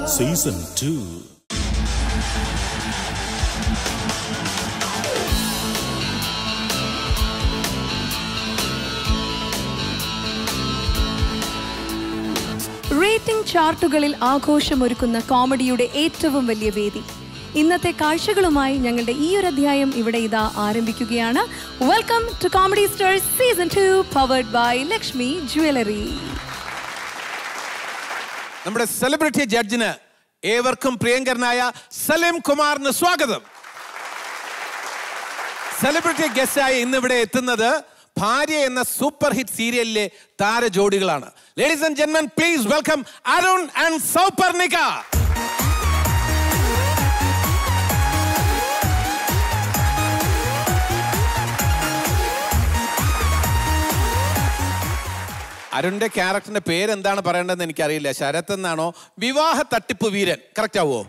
Season two rating ചാർട്ടുകളിൽ ആഘോഷമൊരുക്കുന്ന കോമഡിയുടെ ഏറ്റവും വലിയ വേദി ഇന്നത്തെ കാഴ്ചകളുമായി ഞങ്ങളുടെ ഈ ഒരു അധ്യായം ഇവിടെ ഇതാ ആരംഭിക്കുകയാണ് welcome to comedy stars season two powered by Lakshmi jewellery നമ്മുടെ സെലിബ്രിറ്റി ജഡ്ജിന് ഏവർക്കും പ്രിയങ്കരനായ സലിം കുമാറിന് സ്വാഗതം സെലിബ്രിറ്റി ഗസ്റ്റായി ഇന്ന് ഇവിടെ എത്തുന്നത് ഭാര്യ എന്ന സൂപ്പർ ഹിറ്റ് സീരിയലിലെ താരജോഡികളാണ് ലേഡീസ് ആൻഡ് ജെന്മൻ please welcome Arun and Souparnika അരുണിന്റെ ക്യാരക്ടറിന്റെ പേരെന്താണ് പറയേണ്ടതെന്ന് എനിക്കറിയില്ല ശരത് എന്നാണോ വിവാഹ തട്ടിപ്പ് വീരൻ കറക്റ്റ് ആവോ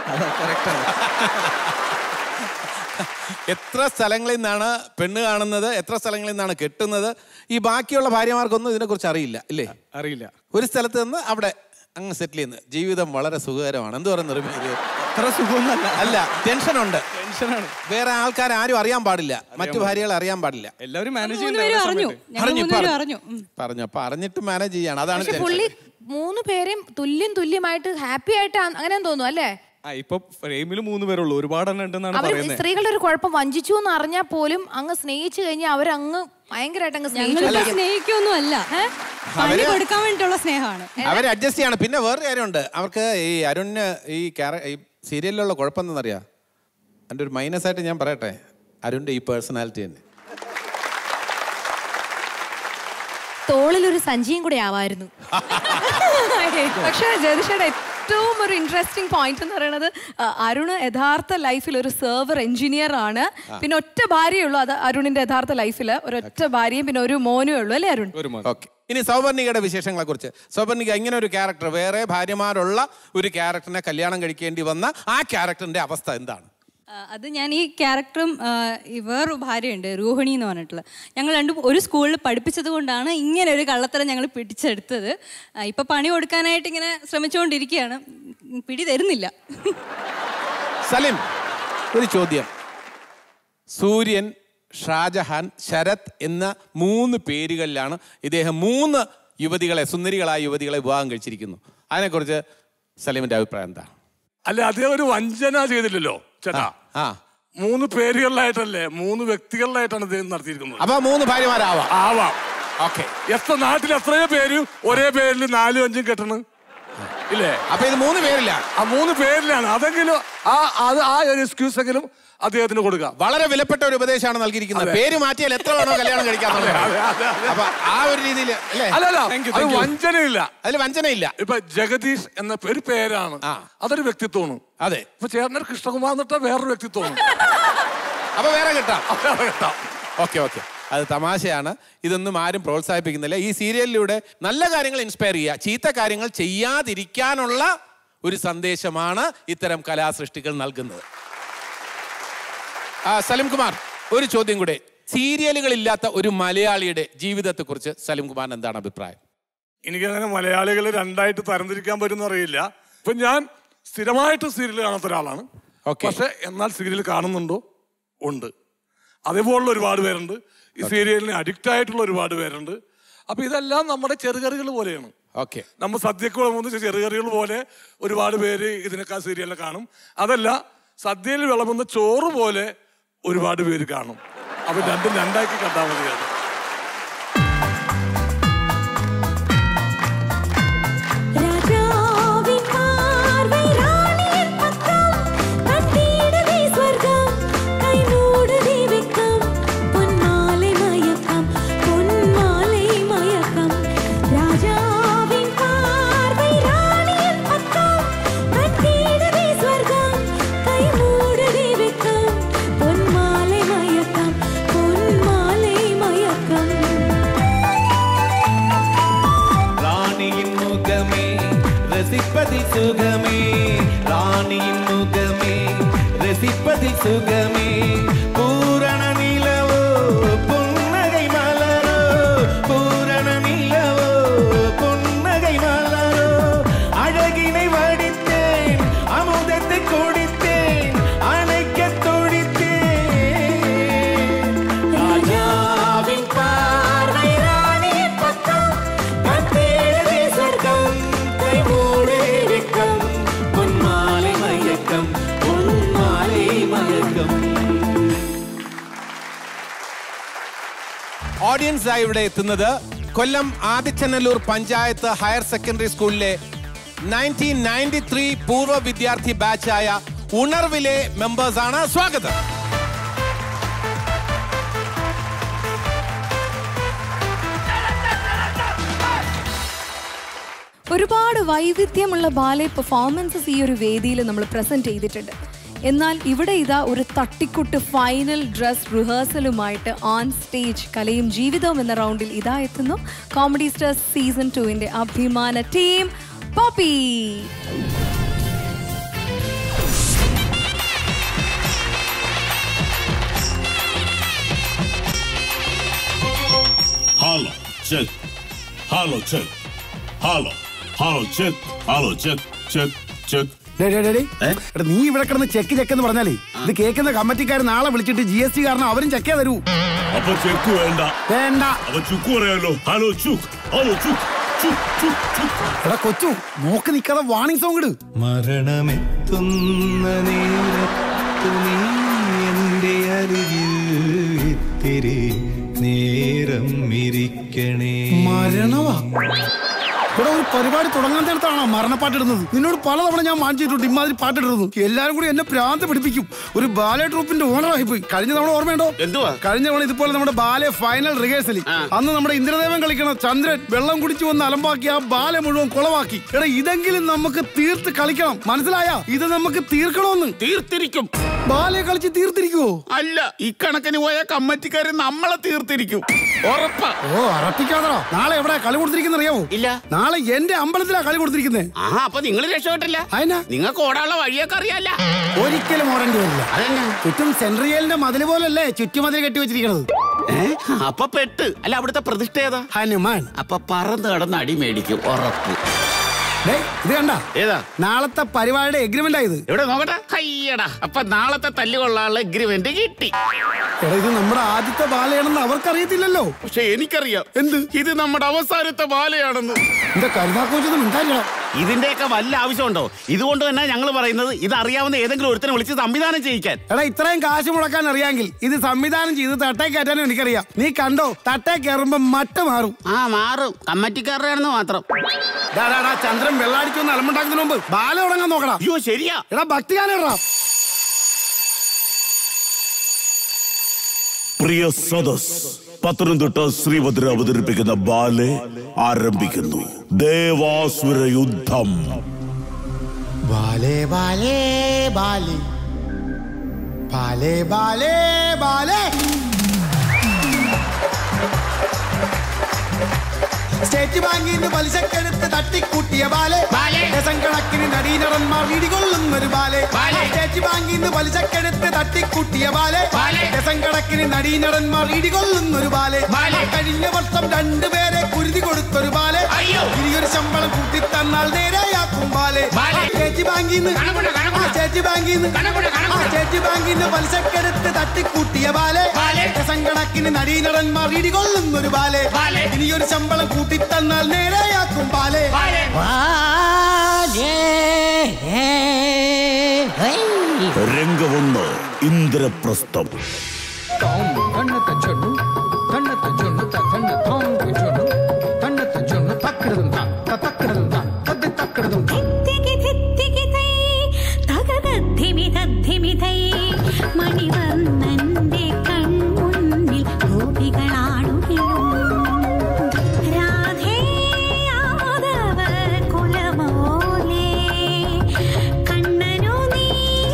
എത്ര സ്ഥലങ്ങളിൽ നിന്നാണ് പെണ്ണ് കാണുന്നത് എത്ര സ്ഥലങ്ങളിൽ നിന്നാണ് കെട്ടുന്നത് ഈ ബാക്കിയുള്ള ഭാര്യമാർക്കൊന്നും ഇതിനെക്കുറിച്ച് അറിയില്ല ഇല്ലേ അറിയില്ല ഒരു സ്ഥലത്ത് നിന്ന് അവിടെ അങ്ങ് സെറ്റിൽ ചെയ്യുന്നത് ജീവിതം വളരെ സുഖകരമാണ് എന്ത് പറയുന്നത് റിമി? അത്ര സുഖമൊന്നല്ല അല്ല ടെൻഷനുണ്ട് ടെൻഷനാണ് വേറെ ആൾക്കാർ ആരും അറിയാൻ പാടില്ല മറ്റു ഭാര്യകൾ അറിയാൻ പാടില്ല എല്ലാവരും മാനേജ് മൂന്നുപേരും അറിഞ്ഞു ഞങ്ങൾ അറിഞ്ഞു, മൂന്നുപേരും പറഞ്ഞു. അറിഞ്ഞു ഉം. പറഞ്ഞു അപ്പൊ അറിഞ്ഞിട്ട് മാനേജ് ചെയ്യാണ് അതാണ് പക്ഷെ tension. പുള്ളി മൂന്ന് പേരെയും തുല്യം തുല്യമായിട്ട് ഹാപ്പി ആയിട്ട് അങ്ങനെ തോന്നുന്നു അല്ലേ ആ ഇപ്പൊ ഫ്രെയിമിൽ മൂന്ന് പേരുള്ളൂ ഒരുപാട് എണ്ണം ഉണ്ടെന്നാണ് അവർ പറയുന്നത് സ്ത്രീകളുടെ ഒരു കുഴപ്പം വഞ്ചിച്ചു എന്ന് അറിഞ്ഞാൽ പോലും അങ്ങ് സ്നേഹിച്ചു കഴിഞ്ഞാൽ അവരങ്ങ് ഭയങ്കരമായിട്ട് അങ്ങ് സ്നേഹിച്ചു ഞങ്ങളിപ്പോ സ്നേഹിക്കൊന്നും അല്ല പണി അവര് കൊടുക്കാൻ വേണ്ടിയിട്ടുള്ള സ്നേഹമാണ് അവർ അഡ്ജസ്റ്റ് ചെയ്യാണ് പിന്നെ വേറെ കാര്യമുണ്ട് അവർക്ക് ഈ അരുണിന് ഈ ക്യാര- ഈ സീരിയലിലുള്ള കുഴപ്പം എന്താണെന്നറിയാം എൻ്റെ ഒരു മൈനസ് ആയിട്ട് ഞാൻ പറയട്ടെ അരുണിന്റെ ഈ പേഴ്സണാലിറ്റി തന്നെ തോളിലൊരു സഞ്ചിയും കൂടെ ആവായിരുന്നു പക്ഷേ ജയതിഷയുടെ ഏറ്റവും ഒരു ഇൻട്രസ്റ്റിംഗ് പോയിന്റ് എന്ന് പറയുന്നത് ആ, അരുണ് യഥാർത്ഥ ലൈഫിൽ ഒരു സെർവർ എഞ്ചിനീയർ ആണ് പിന്നെ ഒറ്റ ഭാര്യയേ ഉള്ളൂ അത് അരുണിന്റെ യഥാർത്ഥ ലൈഫിൽ ഒരൊറ്റ ഭാര്യയും പിന്നെ ഒരു മോനേ ഉള്ളൂ അല്ലേ അരുൺ ഒരു മതി ഓക്കെ ഇനി സൗപർണികയുടെ വിശേഷങ്ങളെ കുറിച്ച് സൗപർണിക ഇങ്ങനെ ഒരു ക്യാരക്ടർ വേറെ ഭാര്യമാരുള്ള ഒരു ക്യാരക്ടറിനെ കല്യാണം കഴിക്കേണ്ടി വന്ന ആ ക്യാരക്ടറിന്റെ അവസ്ഥ എന്താണ് ആ, അത് ഞാൻ ഈ ക്യാരക്ടറും ആ, ഈ വേറൊരു ഭാര്യയുണ്ട് റൂഹിണി എന്ന് പറഞ്ഞിട്ടുള്ള ഞങ്ങൾ രണ്ടും ഒരു സ്കൂളിൽ പഠിപ്പിച്ചത് കൊണ്ടാണ് ഇങ്ങനെ ഒരു കള്ളത്തരം ഞങ്ങൾ പിടിച്ചെടുത്തത് ആ, ഇപ്പൊ പണി കൊടുക്കാനായിട്ട് ഇങ്ങനെ ശ്രമിച്ചുകൊണ്ടിരിക്കുകയാണ് ഉം, പിടി തരുന്നില്ല സലിം ഒരു ചോദ്യം സൂര്യൻ ഷാജഹാൻ ശരത് എന്ന മൂന്ന് പേരുകളിലാണ് ഇദ്ദേഹം മൂന്ന് യുവതികളെ സുന്ദരികളായ യുവതികളെ വിവാഹം കഴിച്ചിരിക്കുന്നു അതിനെക്കുറിച്ച് സലീമിന്റെ അഭിപ്രായം എന്താ അല്ല അദ്ദേഹം ഒരു വഞ്ചന ചെയ്തില്ലല്ലോ ചേട്ടാ ആ മൂന്ന് പേരുകളിലായിട്ടല്ലേ മൂന്ന് വ്യക്തികളിലായിട്ടാണ് അദ്ദേഹം നടത്തിയിരിക്കുന്നത് അപ്പൊ മൂന്ന് ഭാര്യമാരാവാം ആവാം ഓക്കെ എത്ര നാട്ടിൽ എത്രയോ പേര് ഒരേ പേരിൽ നാലും അഞ്ചും കെട്ടണം ഇല്ലേ അപ്പൊ ഇത് മൂന്ന് പേരില്ല ആ മൂന്ന് പേരിലാണ് അതെങ്കിലും ആ അത് ആ ഒരു എക്സ്ക്യൂസ് എങ്കിലും അദ്ദേഹത്തിന് കൊടുക്കാം വളരെ വിലപ്പെട്ട ഒരു ഉപദേശമാണ് നൽകിയിരിക്കുന്നത് പേര് മാറ്റിയാൽ എത്ര വേണോ കല്യാണം കഴിക്കാൻ അതെ, അതെ, അതെ. അപ്പൊ ആ ഒരു രീതിയിൽ അല്ലേ അല്ല അല്ല Thank you, അത് thank you. വഞ്ചനയില്ല അതിൽ വഞ്ചനയില്ല ഇപ്പൊ ജഗദീഷ് എന്ന ഒരു പേരാണ് ആ. അതൊരു വ്യക്തിത്വമാണ് അതെ ഇപ്പൊ ചേട്ടനൊരു കൃഷ്ണകുമാർ എന്നിട്ട വേറൊരു വ്യക്തിത്വമാണ് അപ്പൊ വേറെ കിട്ടാം അതാണ് കേട്ടോ. ഓക്കെ ഓക്കെ അത് തമാശയാണ് ഇതൊന്നും ആരും പ്രോത്സാഹിപ്പിക്കുന്നില്ല ഈ സീരിയലിലൂടെ നല്ല കാര്യങ്ങൾ ഇൻസ്പയർ ചെയ്യുക ചീത്ത കാര്യങ്ങൾ ചെയ്യാതിരിക്കാനുള്ള ഒരു സന്ദേശമാണ് ഇത്തരം കലാസൃഷ്ടികൾ നൽകുന്നത് ആ, സലിം കുമാർ ഒരു ചോദ്യം കൂടെ സീരിയലുകളില്ലാത്ത ഒരു മലയാളിയുടെ ജീവിതത്തെക്കുറിച്ച് സലിം കുമാറിന് എന്താണ് അഭിപ്രായം എനിക്കങ്ങനെ മലയാളികളെ രണ്ടായിട്ട് തരംതിരിക്കാൻ പറ്റുമെന്ന് അറിയില്ല ഇപ്പൊ ഞാൻ സ്ഥിരമായിട്ട് സീരിയൽ കാണാത്ത ഒരാളാണ് Okay. പക്ഷെ എന്നാൽ സീരിയൽ കാണുന്നുണ്ടോ ഉണ്ട് അതേപോലുള്ള ഒരുപാട് പേരുണ്ട് ഈ സീരിയലിന് അഡിക്റ്റ് ആയിട്ടുള്ള ഒരുപാട് പേരുണ്ട് അപ്പൊ ഇതെല്ലാം നമ്മുടെ ചെറുകറികൾ പോലെയാണ് ഓക്കെ നമ്മൾ സദ്യക്ക് വിളമ്പുന്ന ചെറുകറികൾ പോലെ ഒരുപാട് പേര് ഇതിനൊക്കെ സീരിയലിനെ കാണും അതല്ല സദ്യയിൽ വിളമ്പുന്ന ചോറ് പോലെ ഒരുപാട് പേര് കാണും അപ്പൊ രണ്ടും രണ്ടാക്കി കണ്ടാൽ മതിയാണ് രാജാവിൻ പാർവൈ റാണിയൻ പക്കം കണ്ടിടുവേ സ്വർഗം കൈമൂടുവേ വെക്കം പൊന്മാலை മയക്കം പൊന്മാலை മയക്കം രാജാവിൻ പാർവൈ റാണിയൻ പക്കം കണ്ടിടുവേ സ്വർഗം കൈമൂടുവേ വെക്കം പൊന്മാலை മയക്കം പൊന്മാலை മയക്കം ராணியின் முகமே ரசிப்பதில் சுகமே ராணியின் முகமே ரசிப்பதில் சுகமே பூரண நிலவோ புன்னகை மலரோ பூரண நிலவோ புன்னகை மலரோ அழகினை வடித்தேன் ഓഡിയൻസ് ആയി ഇവിടെ എത്തുന്നത് കൊല്ലം ആദിച്ചനല്ലൂർ പഞ്ചായത്ത് ഹയർ സെക്കൻഡറി സ്കൂളിലെ നയൻറ്റീൻ നയൻറ്റി ത്രീ പൂർവ്വ വിദ്യാർത്ഥി ബാച്ചായ ഉണർവിലെ മെമ്പേഴ്സ് ആണ് സ്വാഗതം ഒരുപാട് വൈവിധ്യമുള്ള ബാലെ പെർഫോമൻസസ് ഈ ഒരു വേദിയിൽ നമ്മൾ പ്രസന്റ് ചെയ്തിട്ടുണ്ട് എന്നാൽ ഇവിടെ ഇതാ ഒരു തട്ടിക്കുട്ട് ഫൈനൽ ഡ്രസ് റിഹേഴ്സലുമായിട്ട് ഓൺ സ്റ്റേജ് കലയും ജീവിതവും എന്ന റൗണ്ടിൽ ഇതാ എത്തുന്നു കോമഡി സ്റ്റാർസ് സീസൺ ടുവിന്റെ അഭിമാന team Poppy Halo, check. Halo, check. Halo, halo, check. Halo, check, check, check. ഡേ, ഡേ, ഡേ, ഡേ. എടാ, നീ ഇവിടെ കിടന്ന് ചെക്ക് ചെക്ക് എന്ന് പറഞ്ഞാലേ ഇത് കേൾക്കുന്ന കമ്മിറ്റിക്കാർ നാളെ വിളിച്ചിട്ട് ജി എസ് ടി കാരണം അവരും ചെക്കേ തരൂ അപ്പൊ ചെക്ക് വേണ്ട വേണ്ട അപ്പൊ ചുക്ക് പറയാലോ ഹലോ ചുക്ക് ഹലോ ചുക്ക് ചുക്ക് ചുക്ക് ചുക്ക് എടാ കൊച്ചു നോക്ക് നിക്കാതെ വാണിംഗ് സോങ് ഇട് മരണമെത്തുന്ന നേരത്തു നീ എൻ്റെ അരികിൽ ഇത്തിരി നേരം ഇരിക്കണേ മരണവാ ഇവിടെ ഒരു പരിപാടി തുടങ്ങാൻ നേരത്താണോ മരണപ്പാട്ടിടുന്നത് നിന്നോട് പലതവണ ഞാൻ മാറ്റിയിട്ടുണ്ട് ഇമാതിരി പാട്ടിടുന്നത് എല്ലാരും കൂടി എന്നെ ഭ്രാന്ത് പിടിപ്പിക്കും ഒരു ബാലെ ട്രൂപ്പിന്റെ ഓണറായി പോയി കഴിഞ്ഞ തവണ ഓർമ്മയുണ്ടോ എന്തുവാ? കഴിഞ്ഞ തവണ ഇതുപോലെ നമ്മുടെ ബാലെ ഫൈനൽ റിഹേഴ്സൽ അന്ന് നമ്മുടെ ഇന്ദ്രദേവൻ കളിക്കണ ചന്ദ്രൻ വെള്ളം കുടിച്ചു വന്ന് അലമ്പാക്കി ആ ബാലെ മുഴുവൻ കുളവാക്കി എടാ ഇതെങ്കിലും നമുക്ക് തീർത്ത് കളിക്കണം മനസ്സിലായ ഇത് നമുക്ക് തീർക്കണമെന്ന് തീർത്തിരിക്കും ബാലെ കളിച്ച് തീർത്തിരിക്കുവോ അല്ല ഈ കണക്കിന് പോയ കമ്മറ്റിക്കാര് നമ്മളെ തീർത്തിരിക്കും ഉറപ്പാ ഓ അറപ്പിക്കാതടാ നാളെ എവിടെ കളി കൊടുത്തിരിക്കുന്ന അറിയാവോ ഇല്ല. നാളെ എന്റെ അമ്പലത്തിലാ കളി കൊടുത്തിരിക്കുന്നത് ആ അപ്പൊ നിങ്ങൾ രക്ഷപ്പെട്ടില്ല അതിനാ നിങ്ങൾക്ക് ഓടാനുള്ള വഴിയൊക്കെ അറിയാല്ല ഒരിക്കലും ഓടേണ്ടി വരില്ല അതെന്നാ ചുറ്റും സെൻട്രിയലിന്റെ മതില് പോലല്ലേ ചുറ്റുമതിൽ കെട്ടി വെച്ചിരിക്കണത് ഏ? അപ്പൊ പെട്ട് അല്ല അവിടുത്തെ പ്രതിഷ്ഠ ഏതാ ഹനുമാൻ അപ്പൊ പറന്ന് കിടന്ന് അടി മേടിക്കും ഉറപ്പ് ഡേ ഇത് കണ്ട ഏതാ നാളത്തെ പരിപാടിയുടെ എഗ്രിമെന്റ് ആയത് എവിടെ നോക്കട്ടെ കയ്യടാ അപ്പൊ നാളത്തെ തല്ലുകൊള്ളാനുള്ള എഗ്രിമെന്റ് കിട്ടി എടാ ഇത് നമ്മുടെ ആദ്യത്തെ ബാലയാണെന്ന് അവർക്കറിയത്തില്ലല്ലോ പക്ഷെ എനിക്കറിയാം എന്ത്? ഇത് നമ്മുടെ അവസാനത്തെ ബാലയാണെന്ന് എന്താ കരുതാക്കോച്ചൊന്നും ഉണ്ടായില്ല ഇതിന്റെയൊക്കെ വല്ല ആവശ്യമുണ്ടോ ഇതുകൊണ്ട് തന്നെ ഞങ്ങൾ പറയുന്നത് ഇത് അറിയാവുന്ന ഏതെങ്കിലും ഒരുത്തനെ വിളിച്ച് സംവിധാനം ചെയ്യിക്കാൻ എടാ ഇത്രയും കാശ് മുടക്കാൻ അറിയാമെങ്കിൽ ഇത് സംവിധാനം ചെയ്ത് തട്ടേ കയറ്റാനും എനിക്കറിയാം നീ കണ്ടോ തട്ടേ കയറുമ്പോ മട്ട മാറും ആ മാറും കമ്മറ്റിക്കാരുടെ ആണെന്ന് മാത്രം ഡാ, ഡാ, ഡാ, ചന്ദ്രൻ വെള്ളാടിക്കൊന്ന് അലമ്പുണ്ടാക്കുന്നതിന് മുമ്പ് ബാല തുടങ്ങാൻ നോക്കടാ അയ്യോ ശരിയാ എടാ ഭക്തിഗാനം പ്രിയ സദസ് പത്തനംതിട്ട ശ്രീഭദ്ര അവതരിപ്പിക്കുന്ന ബാലെ ആരംഭിക്കുന്നു ദേവാസുര യുദ്ധം ബാലേ ബാലേ ബാലേ ബാലേ ബാലേ ബാലേ സ്റ്റേറ്റ് ബാങ്കിൽ നിന്ന് പലിശക്കെടുത്ത് തട്ടിക്കൂട്ടിയ ബാലെ ബാലെ. ഡസൻ കണക്കിന് നടീനടന്മാർ ഇടികൊള്ളുന്ന ഒരു ബാലെ ബാലെ. സ്റ്റേറ്റ് ബാങ്കിൽ നിന്ന് പലിശക്കെടുത്ത് തട്ടിക്കൂട്ടിയ ബാലെ ബാലെ. ഡസൻ കണക്കിന് നടീനടന്മാർ ഇടികൊള്ളുന്ന ഒരു ബാലെ ബാലെ. കഴിഞ്ഞ വർഷം രണ്ടുപേരെ കുരുതി കൊടുത്തൊരു ബാലെ അയ്യോ. ഇനിയൊരു ശമ്പളം കൂട്ടി തന്നാൽ നേരെയാക്കും ബാലെ ബാലെ. സ്റ്റേറ്റ് ബാങ്കിൽ നിന്ന് കണക്കുണ്ട്, കണക്കുണ്ട്. ആ, സ്റ്റേറ്റ് ബാങ്കിൽ നിന്ന് കണക്കുണ്ട്, കണക്കുണ്ട്. ആ, സ്റ്റേറ്റ് ബാങ്കിൽ നിന്ന് പലിശക്കെടുത്ത് തട്ടിക്കൂട്ടിയ ബാലെ ബാലെ. ഡസൻകണക്കിന് നടീനടന്മാർ ഇടികൊള്ളുന്നൊരു ബാലെ ബാലെ. ഇനിയൊരു ശമ്പളം കൂട്ടി തന്നാൽ നേരെയാക്കും ബാലെ ബാലെ. രംഗമൊന്ന് ഇന്ദ്രപ്രസ്ഥം ധിത്തികി ധിത്തികി തൈ തകതദ്ധിമി തദ്ധിമി തൈ മണിവർണ്ണന്റെ കൺമുന്നിൽ ഗോപികളാടുകയും രാധേ യാദവ കുലമോലേ കണ്ണനു നീ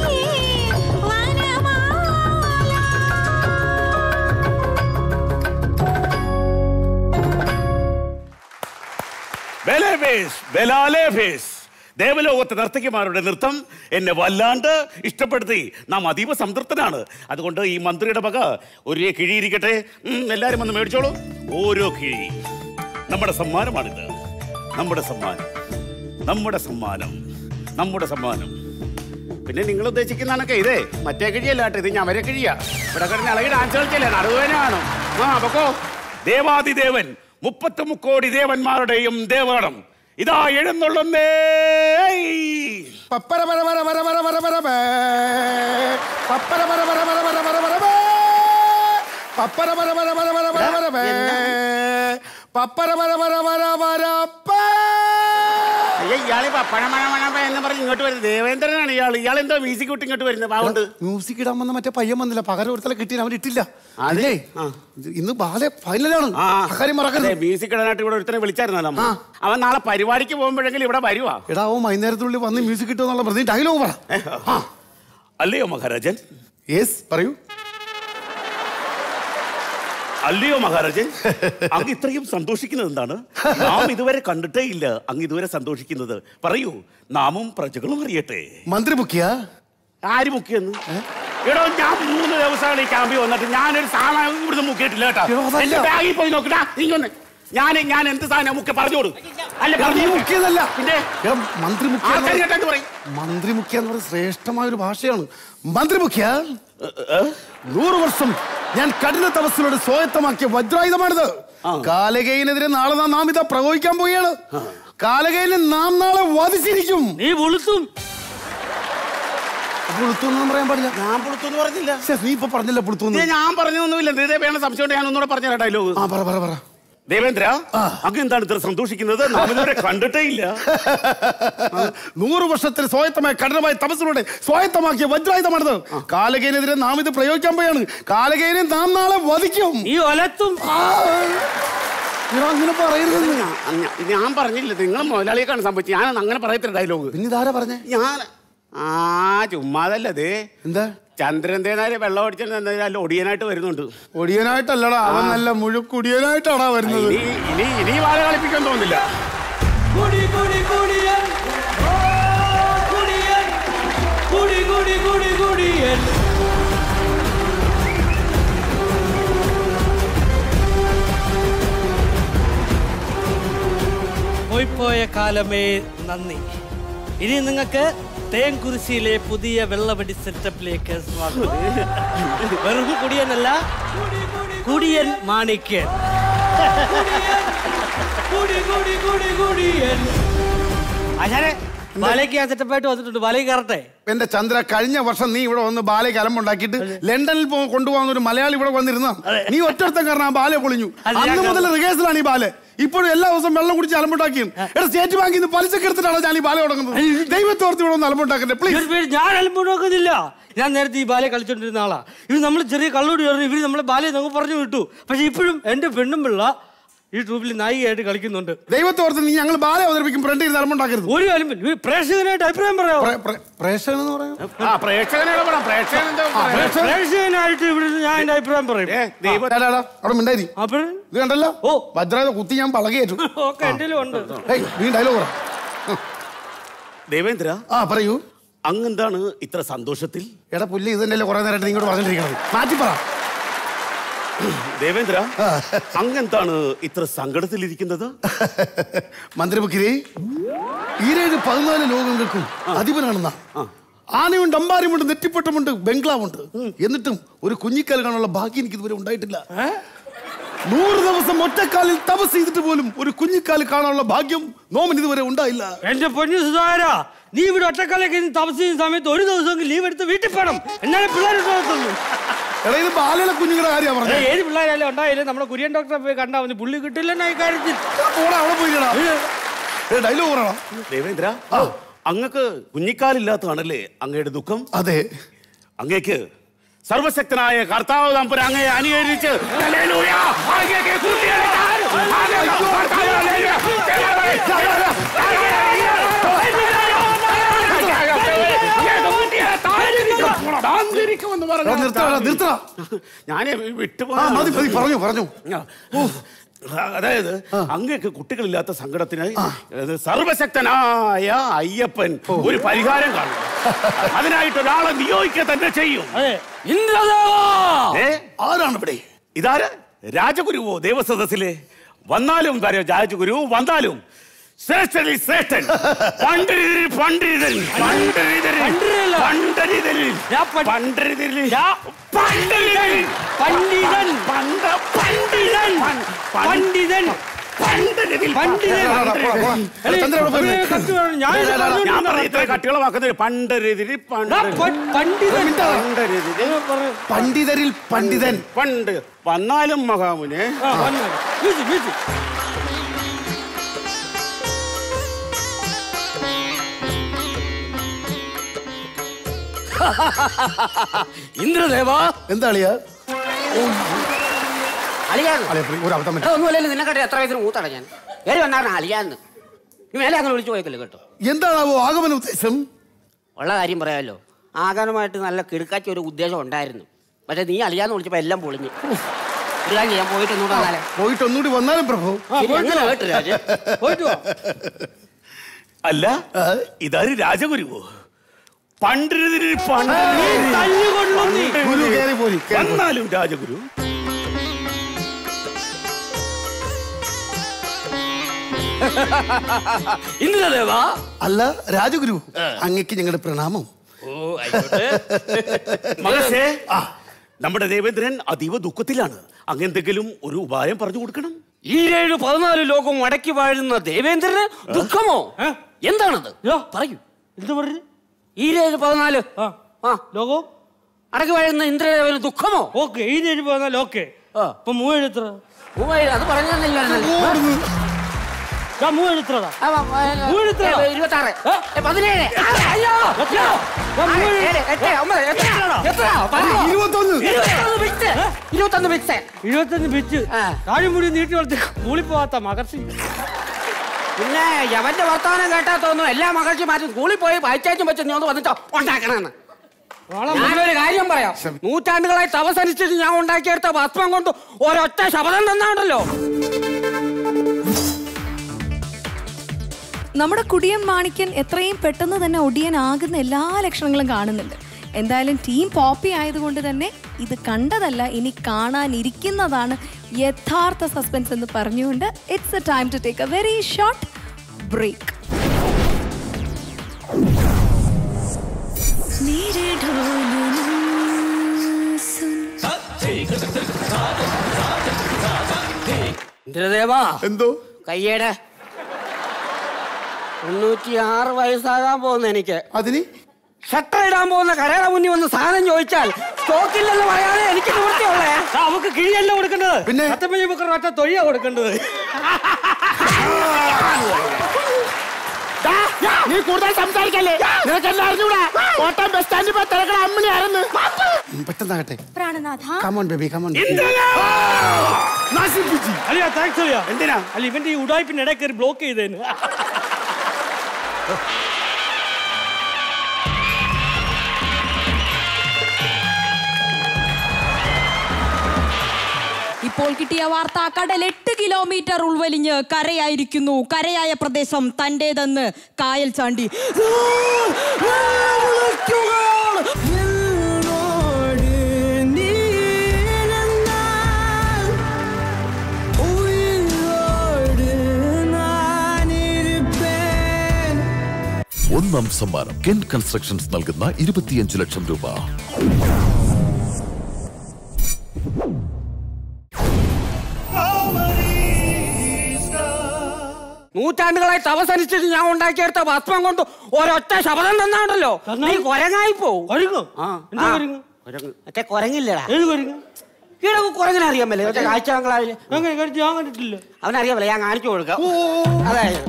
വനമാല ബലേഫേസ്, ബലാലേഫേസ്. ദേവലോകത്തെ നർത്തകിമാരുടെ നൃത്തം എന്നെ വല്ലാണ്ട് ഇഷ്ടപ്പെടുത്തി നാം അതീവ സംതൃപ്തനാണ് അതുകൊണ്ട് ഈ മന്ത്രിയുടെ വക ഒരു കിഴിയിരിക്കട്ടെ ഉം, എല്ലാരും വന്ന് മേടിച്ചോളൂ ഓരോ കിഴി നമ്മുടെ സമ്മാനമാണിത് നമ്മുടെ സമ്മാനം നമ്മുടെ സമ്മാനം നമ്മുടെ സമ്മാനം പിന്നെ നിങ്ങൾ ഉദ്ദേശിക്കുന്നതാണൊക്കെ ഇതേ മറ്റേ കിഴിയല്ല കേട്ടോ ഇത് ഞമര കിഴിയാ ഇവിടെ കിടന്ന് ഇളകി ഡാൻസ് കളിച്ചല്ലേ നടുവേനാണോ ആ പൊക്കോ ദേവാദിദേവൻ മുപ്പത്തി മുക്കോടി ദേവന്മാരുടെയും ദേവഗണം ഇതാ എഴുന്നള്ളുന്നേ പപ്പര പര പര പര പര പര പര പേ. പപ്പര പര പര പര പര പര പര പേ. പപ്പര പര പര പര പര പര പര പേ. പപ്പര പര പര പര പര പേ. അയ്യ ഇയാളെ പപ്പഴമഴമഴ എന്ന് പറഞ്ഞ് ഇങ്ങോട്ട് വരുന്നത് ദേവേന്ദ്രനാണ് ഇയാൾ ഇയാൾ എന്തോ മ്യൂസിക് വിട്ട് ഇങ്ങോട്ട് വരുന്നത് പാവുണ്ട് മ്യൂസിക് ഇടാൻ വന്ന മറ്റേ പയ്യൻ വന്നില്ല പകരം ഒരുത്തല കിട്ടിയില്ല അവൻ ഇട്ടില്ല അല്ലേ ഇന്ന് ബാലെ ഫൈനലാണ് അക്കാര്യം മറക്കരുത് മ്യൂസിക് ഇടാനായിട്ട് ഇവിടെ ഒരുത്തനെ വിളിച്ചായിരുന്നല്ലോ നമ്മ. അവൻ നാളെ പരിപാടിക്ക് പോകുമ്പോഴെങ്കിലും ഇവിടെ വരുവാ എടാ ഓ വൈകുന്നേരത്തിനുള്ളിൽ വന്ന് മ്യൂസിക് കിട്ടുമെന്നുള്ള പ്രതി ഡയലോഗ് പറ അല്ലയോ മഹാരാജൻ യെസ് പറയൂ അല്ലയോ മഹാരാജൻ അങ്ങ് ഇത്രയും സന്തോഷിക്കുന്നത് എന്താണ് നാം ഇതുവരെ കണ്ടിട്ടേ ഇല്ല അങ്ങ് ഇതുവരെ സന്തോഷിക്കുന്നത് പറയൂ നാമും പ്രജകളും അറിയട്ടെ മന്ത്രി മുഖ്യ ആര് മുക്കിയെന്ന് എടോ ഞാൻ മൂന്ന് ദിവസമാണ് ഈ ക്യാമ്പിൽ വന്നിട്ട് ഞാനൊരു സാധനം ഇവിടുന്ന് മുക്കിയിട്ടില്ല കേട്ടോ എടോ, അതല്ല. എന്റെ ബാഗിൽ പോയി നോക്കട്ടാ നീങ്ങൊന്ന് ഞാൻ ഞാൻ എന്ത് സാധനം മുക്കി പറഞ്ഞോളൂ അല്ല എടാ, നീ പറഞ്ഞു മുഖ്യതല്ല പിന്നെ എടാ, മന്ത്രി മുഖ്യ എന്ന് ആൾക്കാർ പറ- കേട്ടെന്ന് പറയും മന്ത്രി മുഖ്യ എന്ന് പറയുന്നത് ശ്രേഷ്ഠമായ ഒരു ഭാഷയാണ് മന്ത്രി മുഖ്യ നൂറ് വർഷം ഞാൻ കഠിന തപസ്സിലൂടെ സ്വായത്തമാക്കിയ വജ്രായുധമാണിത് കാലകയിനെതിരെ നാളെ നാം നാം ഇതാ പ്രയോഗിക്കാൻ പോവുകയാണ് കാലകയിനെ നാം നാളെ വധിച്ചിരിക്കും നീ പുളുത്തും പുളുത്തൊന്നും പറയാൻ പാടില്ല ഞാൻ പുളുത്തെന്ന് പറഞ്ഞില്ല ശ്ശെ, നീ ഇപ്പൊ പറഞ്ഞില്ല പുളുത്തൊന്നും ഇത് ഞാൻ പറഞ്ഞൊന്നുമില്ല നീ വേണ സംശയം ഉണ്ട് ഞാൻ ഒന്നുകൂടെ പറഞ്ഞു ഡയലോഗ് ആ പറ പറ പറ ദേവേന്ദ്ര അങ്ങ് എന്താണ് ഇത്ര സന്തോഷിക്കുന്നത് നാം ഇതുവരെ കണ്ടിട്ടേ ഇല്ല നൂറ് വർഷത്തിൽ സ്വായത്തമായ കഠിനമായ തപസ്സിലൂടെ സ്വായത്തമാക്കിയ വജ്രായുധമാണിത് കാലകേനെതിരെ നാം ഇത് പ്രയോഗിക്കാൻ പോയാണ് കാലകേനെ നാം നാളെ വധിക്കും ഈ ഒലത്തും അങ്ങനെ പറയരുത് ഞാ- ഞാ- ഞാൻ പറഞ്ഞില്ല നിങ്ങൾ മുതലാളിയെക്കാണ് സംഭവിച്ചത് ഞാൻ അങ്ങനെ പറയത്തില്ല ഡയലോഗ് പിന്നെ ഇതാരാ പറഞ്ഞേ ഞാൻ ആ ചുമ്മാതല്ലേ എന്താ ചന്ദ്രന്തേനാര് വെള്ളം അടിച്ചാൽ നല്ല ഒടിയനായിട്ട് വരുന്നുണ്ട് ഒടിയനായിട്ടല്ലടാ അവൻ നല്ല മുഴുക്കുടിയനായിട്ടാടാ വരുന്നത് ഇനി ഇനി ഇനി വാഴ കളിപ്പിക്കാൻ തോന്നുന്നില്ല കുടി കുടി കുടിയൻ ഓ, കുടിയൻ കുടി കുടി കുടി കുടിയൻ പോയിപ്പോയ കാലമേ നന്ദി ഇനി നിങ്ങൾക്ക് തേൻകുരിശിയിലെ പുതിയ വെള്ളപടി സെറ്റപ്പിലേക്ക് സ്വാഗതം വെറും കുടിയനല്ല കുടിയൻ മാണിക്യൻ കുടി കുടി കുടി കുടിയൻ ആശാനെ ബാലയ്ക്ക് ഞാൻ സെറ്റപ്പായിട്ട് വന്നിട്ടുണ്ട് ബാലയ്ക്ക് കയറട്ടെ എന്റെ ചന്ദ്ര കഴിഞ്ഞ വർഷം നീ ഇവിടെ വന്ന് ബാലയ്ക്ക് അലമ്പുണ്ടാക്കിയിട്ട് ലണ്ടനിൽ പോ കൊണ്ടുപോകുന്ന ഒരു മലയാളി ഇവിടെ വന്നിരുന്ന നീ ഒറ്റടുത്ത കാരണം ആ ബാല പൊളിഞ്ഞു അത് ഞാൻ അന്ന് മുതൽ റിഹേഴ്സലാണ് ഈ ബാല ഇപ്പോഴും എല്ലാ ദിവസവും വെള്ളം കുടിച്ച് അലമ്പുണ്ടാക്കിയും എടാ സ്റ്റേറ്റ് ബാങ്കിൽ നിന്ന് പലിശക്ക് എടുത്തിട്ടാണ് ഞാൻ ഈ ബാല തുടങ്ങുന്നത് ദൈവത്തോർത്ത് ഇവിടെ ഒന്ന് അലമ്പുണ്ടാക്കട്ടെ പ്ലീസ് ഇവര് പേര് ഞാൻ അലമ്പുണ്ടാക്കുന്നില്ല ഞാൻ നേരത്തെ ഈ ബാലെ കളിച്ചോണ്ടിരുന്ന ആളാ ഇവർ നമ്മൾ ചെറിയ കള്ളോടി പറഞ്ഞു ഇവര് നമ്മളെ ബാലെ നമുക്ക് പറഞ്ഞു വിട്ടു പക്ഷെ ഇപ്പോഴും എന്റെ പെണ്ണും പിള്ള ഈ ട്രൂപ്പിൽ നായികയായിട്ട് കളിക്കുന്നുണ്ട് ദൈവത്തോർത്ത് നീ ഞങ്ങൾ ബാല അവതരിപ്പിക്കും ഫ്രണ്ട് ഇരുന്ന് അലമ്പുണ്ടാക്കരുത് ഒരു കാര്യം ഈ പ്രേക്ഷകനായിട്ട് അഭിപ്രായം പറയാമോ പ്രേക്ഷകൻ എന്ന് പറയാം ആ പ്രേക്ഷകനോട് പറയാം പ്രേക്ഷകൻ എന്താ പറയാ? പ്രേക്ഷകനായിട്ട് ഇവിടെ ഞാൻ എന്റെ അഭിപ്രായം പറയും ദൈവം എടാ, എടാ, അവിടെ മിണ്ടായി ഇത് കണ്ടല്ലോ ഓ വജ്രായുധ കുത്തി ഞാൻ പളകേറ്റു ഒക്കെ എന്റെ ഉണ്ട് ഏയ് നീ ഡയലോഗ് പറ ദേവേന്ദ്ര ആ പറയൂ അങ്ങെന്താണ് ഇത്ര സന്തോഷത്തിൽ എടാ പുല്ല് ഇത് തന്നെയല്ലേ കുറെ നേരമായിട്ട് നീ ഇങ്ങോട്ട് പറഞ്ഞിരിക്കണത് മാറ്റി പറ ദേവേന്ദ്ര അങ്ങെന്താണ് ഇത്ര സങ്കടത്തിലിരിക്കുന്നത് മന്ത്രിമുഖിരി ഈരേഴ് പതിനാല് ലോകങ്ങൾക്കും അധിപനാണെന്ന ആനയുണ്ട് അമ്പാരിയുമുണ്ട് നെറ്റിപ്പട്ടമുണ്ട് ബംഗ്ലാവുണ്ട് എന്നിട്ടും ഒരു കുഞ്ഞിക്കാൽ കാണാനുള്ള ഭാഗ്യം എനിക്ക് ഇതുവരെ ഉണ്ടായിട്ടില്ല നൂറ് ദിവസം ഒറ്റക്കാലിൽ തപസ് ചെയ്തിട്ട് പോലും ഒരു കുഞ്ഞിക്കാൽ കാണാനുള്ള ഭാഗ്യം നോമൻ ഇതുവരെ ഉണ്ടായില്ല എന്റെ പൊന്നു സുധാര നീ ഇവിടെ ഒറ്റക്കാലേക്ക് ഇരുന്ന് തപസ് ചെയ്യുന്ന സമയത്ത് ഒരു ദിവസം ലീവ് എടുത്ത് വീട്ടിൽ പോകണം എന്നാലേ പിള്ളേർ ഉണ്ടാകത്തുള്ളൂ എടാ ഇത് ബാലയിലെ കുഞ്ഞുങ്ങളുടെ കാര്യമാണ് ഏ, പറഞ്ഞത് ഏത് പിള്ളേരല്ലേ ഉണ്ടായില്ലേ നമ്മുടെ കുര്യൻ ഡോക്ടറെ പോയി കണ്ടാ മതി പുള്ളി കിട്ടില്ലെന്നാ ഈ കാര്യത്തിൽ പോടാ അവിടെ പോയില്ലടാ ഡയലോഗ് പറയണം ദേവേന്ദ്ര അങ്ങക്ക് കുഞ്ഞിക്കാലില്ലാത്തതാണല്ലേ അങ്ങയുടെ ദുഃഖം അതെ അങ്ങേക്ക് സർവശക്തനായ കർത്താവ് തമ്പുരാൻ അങ്ങയെ അനുകരിച്ച് ഹല്ലേലൂയ, അങ്ങേക്ക് സ്തുതിയായിരിക്കട്ടെ. അങ്ങേക്ക് കർത്താവ് ഹല്ലേലൂയ. എടാ, നിർത്തടാ, നിർത്തടാ. ഞാൻ വിട്ടു ആ, മതി, മതി, പറഞ്ഞു, പറഞ്ഞു. അതായത് അങ്ങേക്ക് കുട്ടികളില്ലാത്ത സങ്കടത്തിന് അത് സർവശക്തനായ അയ്യപ്പൻ ഒരു പരിഹാരം കാണും അതിനായിട്ട് ഒരാളെ നിയോഗിക്കുക തന്നെ ചെയ്യും ഏ? ആരാണ് ഇവിടെ ഇതാര് രാജഗുരുവോ ദേവസദസ്സിലെ വന്നാലും കാര്യം രാജഗുരു വന്നാലും ശ്രേഷ്ഠനിൽ ശ്രേഷ്ഠൻ പണ്ഡിതരിൽ പണ്ഡിതൻ പണ്ഡിതരിൽ പണ്ഡിതരിൽ പണ്ഡിതരിൽ പണ്ഡിതൻ പണ്ഡിതൻ പണ്ഡ പണ്ഡിതൻ പണ്ഡിതൻ പണ്ഡിതരിൽ പണ്ഡിതൻ. അല്ലേ, അവനെ കത്ത് വേണം. ഞാൻ ഇത് ഞാൻ പറഞ്ഞുകൊണ്ടിരുന്ന പറയും ഇത്ര കട്ടികളെ വാക്കുന്നത് പണ്ടരെതിരി പ- പണ്ഡിതൻ. പണ്ടരെതിരി പണ്ഡിതരിൽ പണ്ഡിതൻ പണ്ട് വന്നാലും മഹാമുനെ ആ, വന്നു. വീശി, വീശി. ഇന്ദ്രദേവ എന്താ അളിയാ അലിയാന്ന് അളിയാ, please, ഒരു അബദ്ധം പറ്റി. ഒന്നുമല്ലല്ലോ നിന്നെക്കാട്ടെ എത്ര വയസ്സിന് മൂത്തട ഞാൻ കയറി വന്നാണ് അലിയാന്ന് നീ മേലെ അങ്ങനെ വിളിച്ചു പോയക്കല്ലോ കേട്ടോ എന്താണാവോ ആഗമന ഉദ്ദേശം ഉള്ള കാര്യം പറയാമല്ലോ ആകാരമായിട്ട് നല്ല കിടുക്കാച്ച ഒരു ഉദ്ദേശം ഉണ്ടായിരുന്നു പക്ഷെ നീ അലിയാന്ന് വിളിച്ചപ്പോ എല്ലാം പൊളിഞ്ഞു ഒരു കാര്യം ചെയ്യാൻ പോയിട്ട് ഒന്നുകൂടെ വന്നാലേ പോയിട്ട് ഒന്നുകൂടി വന്നാലും പ്രഭു ശരി, എങ്ങനെ കേട്ടു രാജ പോയിട്ട് വാ. അല്ല ഇതാര് രാജഗുരുവോ പണ്ടിരുതിരി നീ തല്ലുകൊള്ളു നീ. ഗുരു കയറി പോരി കയറി പോരി. വന്നാലും രാജഗുരു ഇന്ദ്രദേവ അല്ല രാജഗുരു അങ്ങക്ക് ഞങ്ങളുടെ പ്രണാമം ഓ ആയിക്കോട്ടെ മകസേ നമ്മുടെ ദേവേന്ദ്രൻ അതീവ ദുഃഖത്തിലാണ് അങ്ങെന്തെങ്കിലും ഒരു ഉപായം പറഞ്ഞു കൊടുക്കണം ഈ ഏഴ് പതിനാല് ലോകം അടക്കി വാഴുന്ന ദേവേന്ദ്രന് ദുഃഖമോ എന്താണത് പറയൂ എന്ത് പറഞ്ഞു ഈ ഏഴ് പതിനാല് ആ ആ ലോകോ അടക്കി വാഴുന്ന ഇന്ദ്രദേവന് ദുഃഖമോ ഓക്കെ ഈ നേരി പോന്നാൽ ഓക്കെ ആ. അപ്പൊ മൂവെഴുത്ര മൂവായിരം അത് പറഞ്ഞു മൂവെഴുത്രടാ ഇരുപത്താറ് പതിനേഴ് ആ, അയ്യോ അയ്യോ. ആ, ഏഴ്, എട്ട്, ഒമ്പത്, എത്ര? എത്ര? പറഞ്ഞോ. ഇരുപത്തൊന്ന് ഇരുപത്തൊന്ന് ബിറ്റ്. ഇരുപത്തൊന്ന് ബിറ്റ്. ഇരുപത്തഞ്ച് പിച്ച് ആ. താഴിമുടി നീട്ടി വളർത്തി കൂളിപ്പോവാത്ത മകർച്ചി പിന്നെ യവന്റെ വർത്തമാനം കേട്ടാ തോന്നുന്നു എല്ലാ മകൾക്കും മാറ്റി സ്കൂളിൽ പോയി വായിച്ചാച്ചും വെച്ച് നീ ഒന്ന് വന്നിട്ടോ ഉണ്ടാക്കണമെന്ന് ഞാനൊരു കാര്യം പറയാം നൂറ്റാണ്ടുകളായി തപസനുസരിച്ച് ഞാൻ ഉണ്ടാക്കിയെടുത്ത ഭസ്മം കൊണ്ട് ഒരൊറ്റ ശബ്ദം തന്നാണ്ടല്ലോ നമ്മുടെ കുടിയൻ മാണിക്യൻ എത്രയും പെട്ടെന്ന് തന്നെ ഒടിയനാകുന്ന എല്ലാ ലക്ഷണങ്ങളും കാണുന്നുണ്ട് എന്തായാലും ടീം പോപ്പി ആയതുകൊണ്ട് തന്നെ ഇത് കണ്ടതല്ല ഇനി കാണാനിരിക്കുന്നതാണ് യഥാർത്ഥ സസ്പെൻസ് എന്ന് പറഞ്ഞുകൊണ്ട് it's a time to take a very short break ഇന്ദ്രദേവാ എന്തോ കയ്യേടെ തൊണ്ണൂറ്റി ആറ് വയസ്സാകാൻ പോകുന്ന എനിക്ക് അതിന് ഷട്ടർ ഇടാൻ പോകുന്ന കരയുടെ മുന്നിൽ വന്ന് സാധനം ചോദിച്ചാൽ സ്റ്റോക്കില്ലെന്ന് പറയാതെ എനിക്ക് നിവൃത്തിയുള്ളേ അവക്ക് കിഴിയല്ല കൊടുക്കേണ്ടത് പിന്നെ? സത്യപ്പഞ്ഞ ബുക്കർ ഒറ്റ തൊഴിയാ കൊടുക്കേണ്ടത് നീ കൂടുതൽ സംസാരിക്കല്ലേ നിനക്ക് എല്ലാം അറിഞ്ഞൂടാ കോട്ടയം ബസ് സ്റ്റാൻഡിൽ പോയി തിരക്കണ അമ്മിണി ആരെന്ന് ഉം, പെട്ടെന്നാകട്ടെ പ്രാണനാഥ കമോൺ ബേബി കമോൺ അല്ലയാ താങ്ക്സ് അല്ലയാ എന്തിനാ അല്ല ഇവന്റെ ഈ ഉടായ്പിന്റെ ഇടയിൽ കയറി ബ്ലോക്ക് ചെയ്തേന് ഇപ്പോൾ കിട്ടിയ വാർത്ത കടൽ എട്ട് കിലോമീറ്റർ ഉൾവലിഞ്ഞ് കരയായിരിക്കുന്നു കരയായ പ്രദേശം തന്റേതെന്ന് കായൽ ചാണ്ടി ഒന്നാം സമ്മാനം കെൻ കൺസ്ട്രക്ഷൻസ് നൽകുന്ന ഇരുപത്തിയഞ്ച് ലക്ഷം രൂപ നൂറ്റാണ്ടുകളായി തപസനുസരിച്ച് ഞാൻ ഉണ്ടാക്കിയെടുത്ത ഭസ്മം കൊണ്ട് ഒരൊറ്റ ശബ്ദം തന്നാണ്ടല്ലോ നീ കൊരങ്ങായി പോവും കൊരങ്ങോ ആ, എന്താ ആ. കൊരങ്ങ് കൊരങ്ങ് മറ്റേ കൊരങ്ങില്ലടാ ഏത് കൊരങ്ങ് ഇവിടെ കൊരങ്ങനെ അറിയാമല്ലേ മറ്റേ കാഴ്ച ബംഗ്ലാവില് അങ്ങനെ കഴിച്ച് ഞാൻ കണ്ടിട്ടില്ല അവനറിയാമല്ലേ ഞാൻ കാണിച്ചു കൊടുക്കാം അതായത്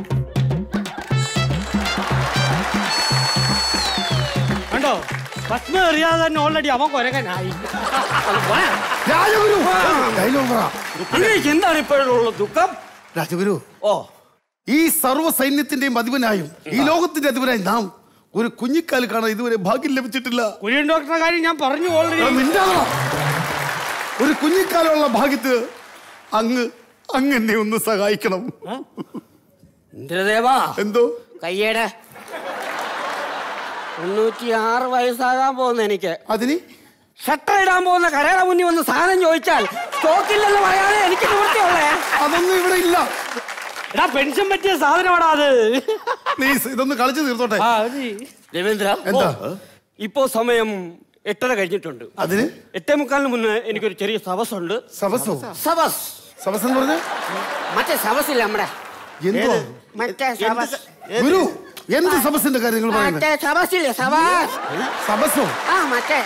കണ്ടോ ഭസ്മ അറിയാതെ തന്നെ ഓൾറെഡി അവൻ കൊരങ്ങനായി രാജഗുരു ഡയലോഗ് പറ ഇംഗ്ലീഷ് എന്താണ് ഇപ്പോഴുള്ള ദുഃഖം രാജഗുരു ഓ ഈ സർവ്വ സൈന്യത്തിന്റെയും അധിപനായും ഈ ലോകത്തിന്റെ അധിപനായും നാം ഒരു കുഞ്ഞിക്കാൽ കാണാൻ ഇതുവരെ ഭാഗ്യം ലഭിച്ചിട്ടില്ല കുര്യൻ ഡോക്ടറുടെ കാര്യം ഞാൻ പറഞ്ഞു ഓൾറെഡി എടാ, മിണ്ടാതെടാ. ഒരു കുഞ്ഞിക്കാലുള്ള ഭാഗ്യത്ത് അങ്ങ് അങ്ങ് എന്നെ ഒന്ന് സഹായിക്കണം ഇന്ദ്രദേവാ എന്തോ കയ്യേടെ തൊണ്ണൂറ്റി ആറ് വയസ്സാകാൻ പോകുന്ന എനിക്ക് അതിന് ഷട്ടർ ഇടാൻ പോകുന്ന കരയുടെ മുന്നിൽ വന്ന് സാധനം ചോദിച്ചാൽ സ്റ്റോക്കില്ലെന്ന് പറയാതെ എനിക്ക് നിവൃത്തിയുള്ളേ അതൊന്നും ഇവിടെ ഇല്ല എടാ പെൻഷൻ പറ്റിയ സാധനമാടാ അത് പ്ലീസ് ഇതൊന്ന് കളിച്ചു തീർത്തോട്ടെ ആ മതി. രവീന്ദ്ര എന്താ? ഇപ്പോ സമയം എട്ടര കഴിഞ്ഞിട്ടുണ്ട് അതിന് എട്ടേ മുക്കാലിന് മുന്നേ എനിക്കൊരു ചെറിയ സവസ് ഉണ്ട് സവസോ സവസ് സബസ് എന്ന് പറഞ്ഞ മറ്റേ സവസില്ല നമ്മുടെ എന്തോ മറ്റേ സവസ് ഗുരു എന്ത് സബസിന്റെ കാര്യം നിങ്ങൾ പറയുന്നത് മറ്റേ സവസില്ലേ സവാസ് സബസോ ആ മറ്റേ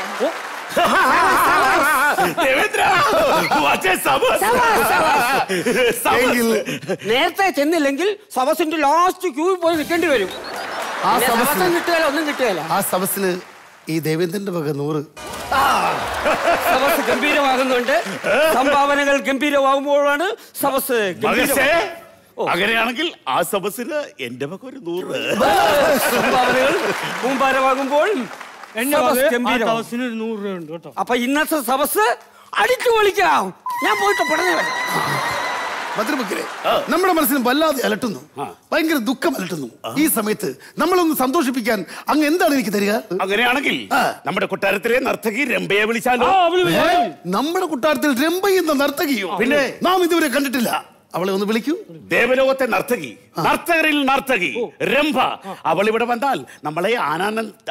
നേരത്തെ ചെന്നില്ലെങ്കിൽ സവസിന്റെ ലാസ്റ്റ് ക്യൂവിൽ പോയി നിൽക്കേണ്ടി വരും ആ പിന്നെ സബസ് സവസം കിട്ടുകയില്ല ഒന്നും കിട്ടുകയില്ല ആ സബസിന് ഈ ദേവേന്ദ്രന്റെ വക നൂറ് സവസ് ഗംഭീരമാകുന്നുണ്ട് സംഭാവനകൾ ഗംഭീരമാകുമ്പോഴാണ് സവസ് മകശേ ഗംഭീരം അങ്ങനെയാണെങ്കിൽ ആ സബസിന് എന്റെ വക ഒരു നൂറ് സംഭാവനകൾ കൂമ്പാരമാകുമ്പോൾ എന്റെ സവസ് വക ആ ഗംഭീരമാകും. സവസിന് ഒരു നൂറ് രൂപ ഉണ്ട് കേട്ടോ അപ്പൊ ഇന്നത്തെ സവസ് അടിച്ചു പൊളിക്കാം ഞാൻ പോയിട്ട് പടനെ വരാം ഭദ്രപക്കരെ നമ്മുടെ മനസ്സിന് വല്ലാതെ അലട്ടുന്നു ഭയങ്കര ദുഃഖം അലട്ടുന്നു ഈ സമയത്ത് നമ്മളൊന്ന് സന്തോഷിപ്പിക്കാൻ അങ്ങ് എന്താണ് എനിക്ക് തരിക അങ്ങനെയാണെങ്കിൽ നമ്മുടെ കൊട്ടാരത്തിലെ നർത്തകി രംഭയെ വിളിച്ചാലോ ഏ? നമ്മുടെ കൊട്ടാരത്തിൽ രംഭ എന്ന നർത്തകിയോ പിന്നെ? നാം ഇതുവരെ കണ്ടിട്ടില്ല അവളെ ഒന്ന് വിളിക്കൂ ദേവലോകത്തെ നർത്തകി നർത്തകരിൽ നർത്തകി രംഭ അവൾ ഇവിടെ വന്നാൽ നമ്മളെ ആനന്ദ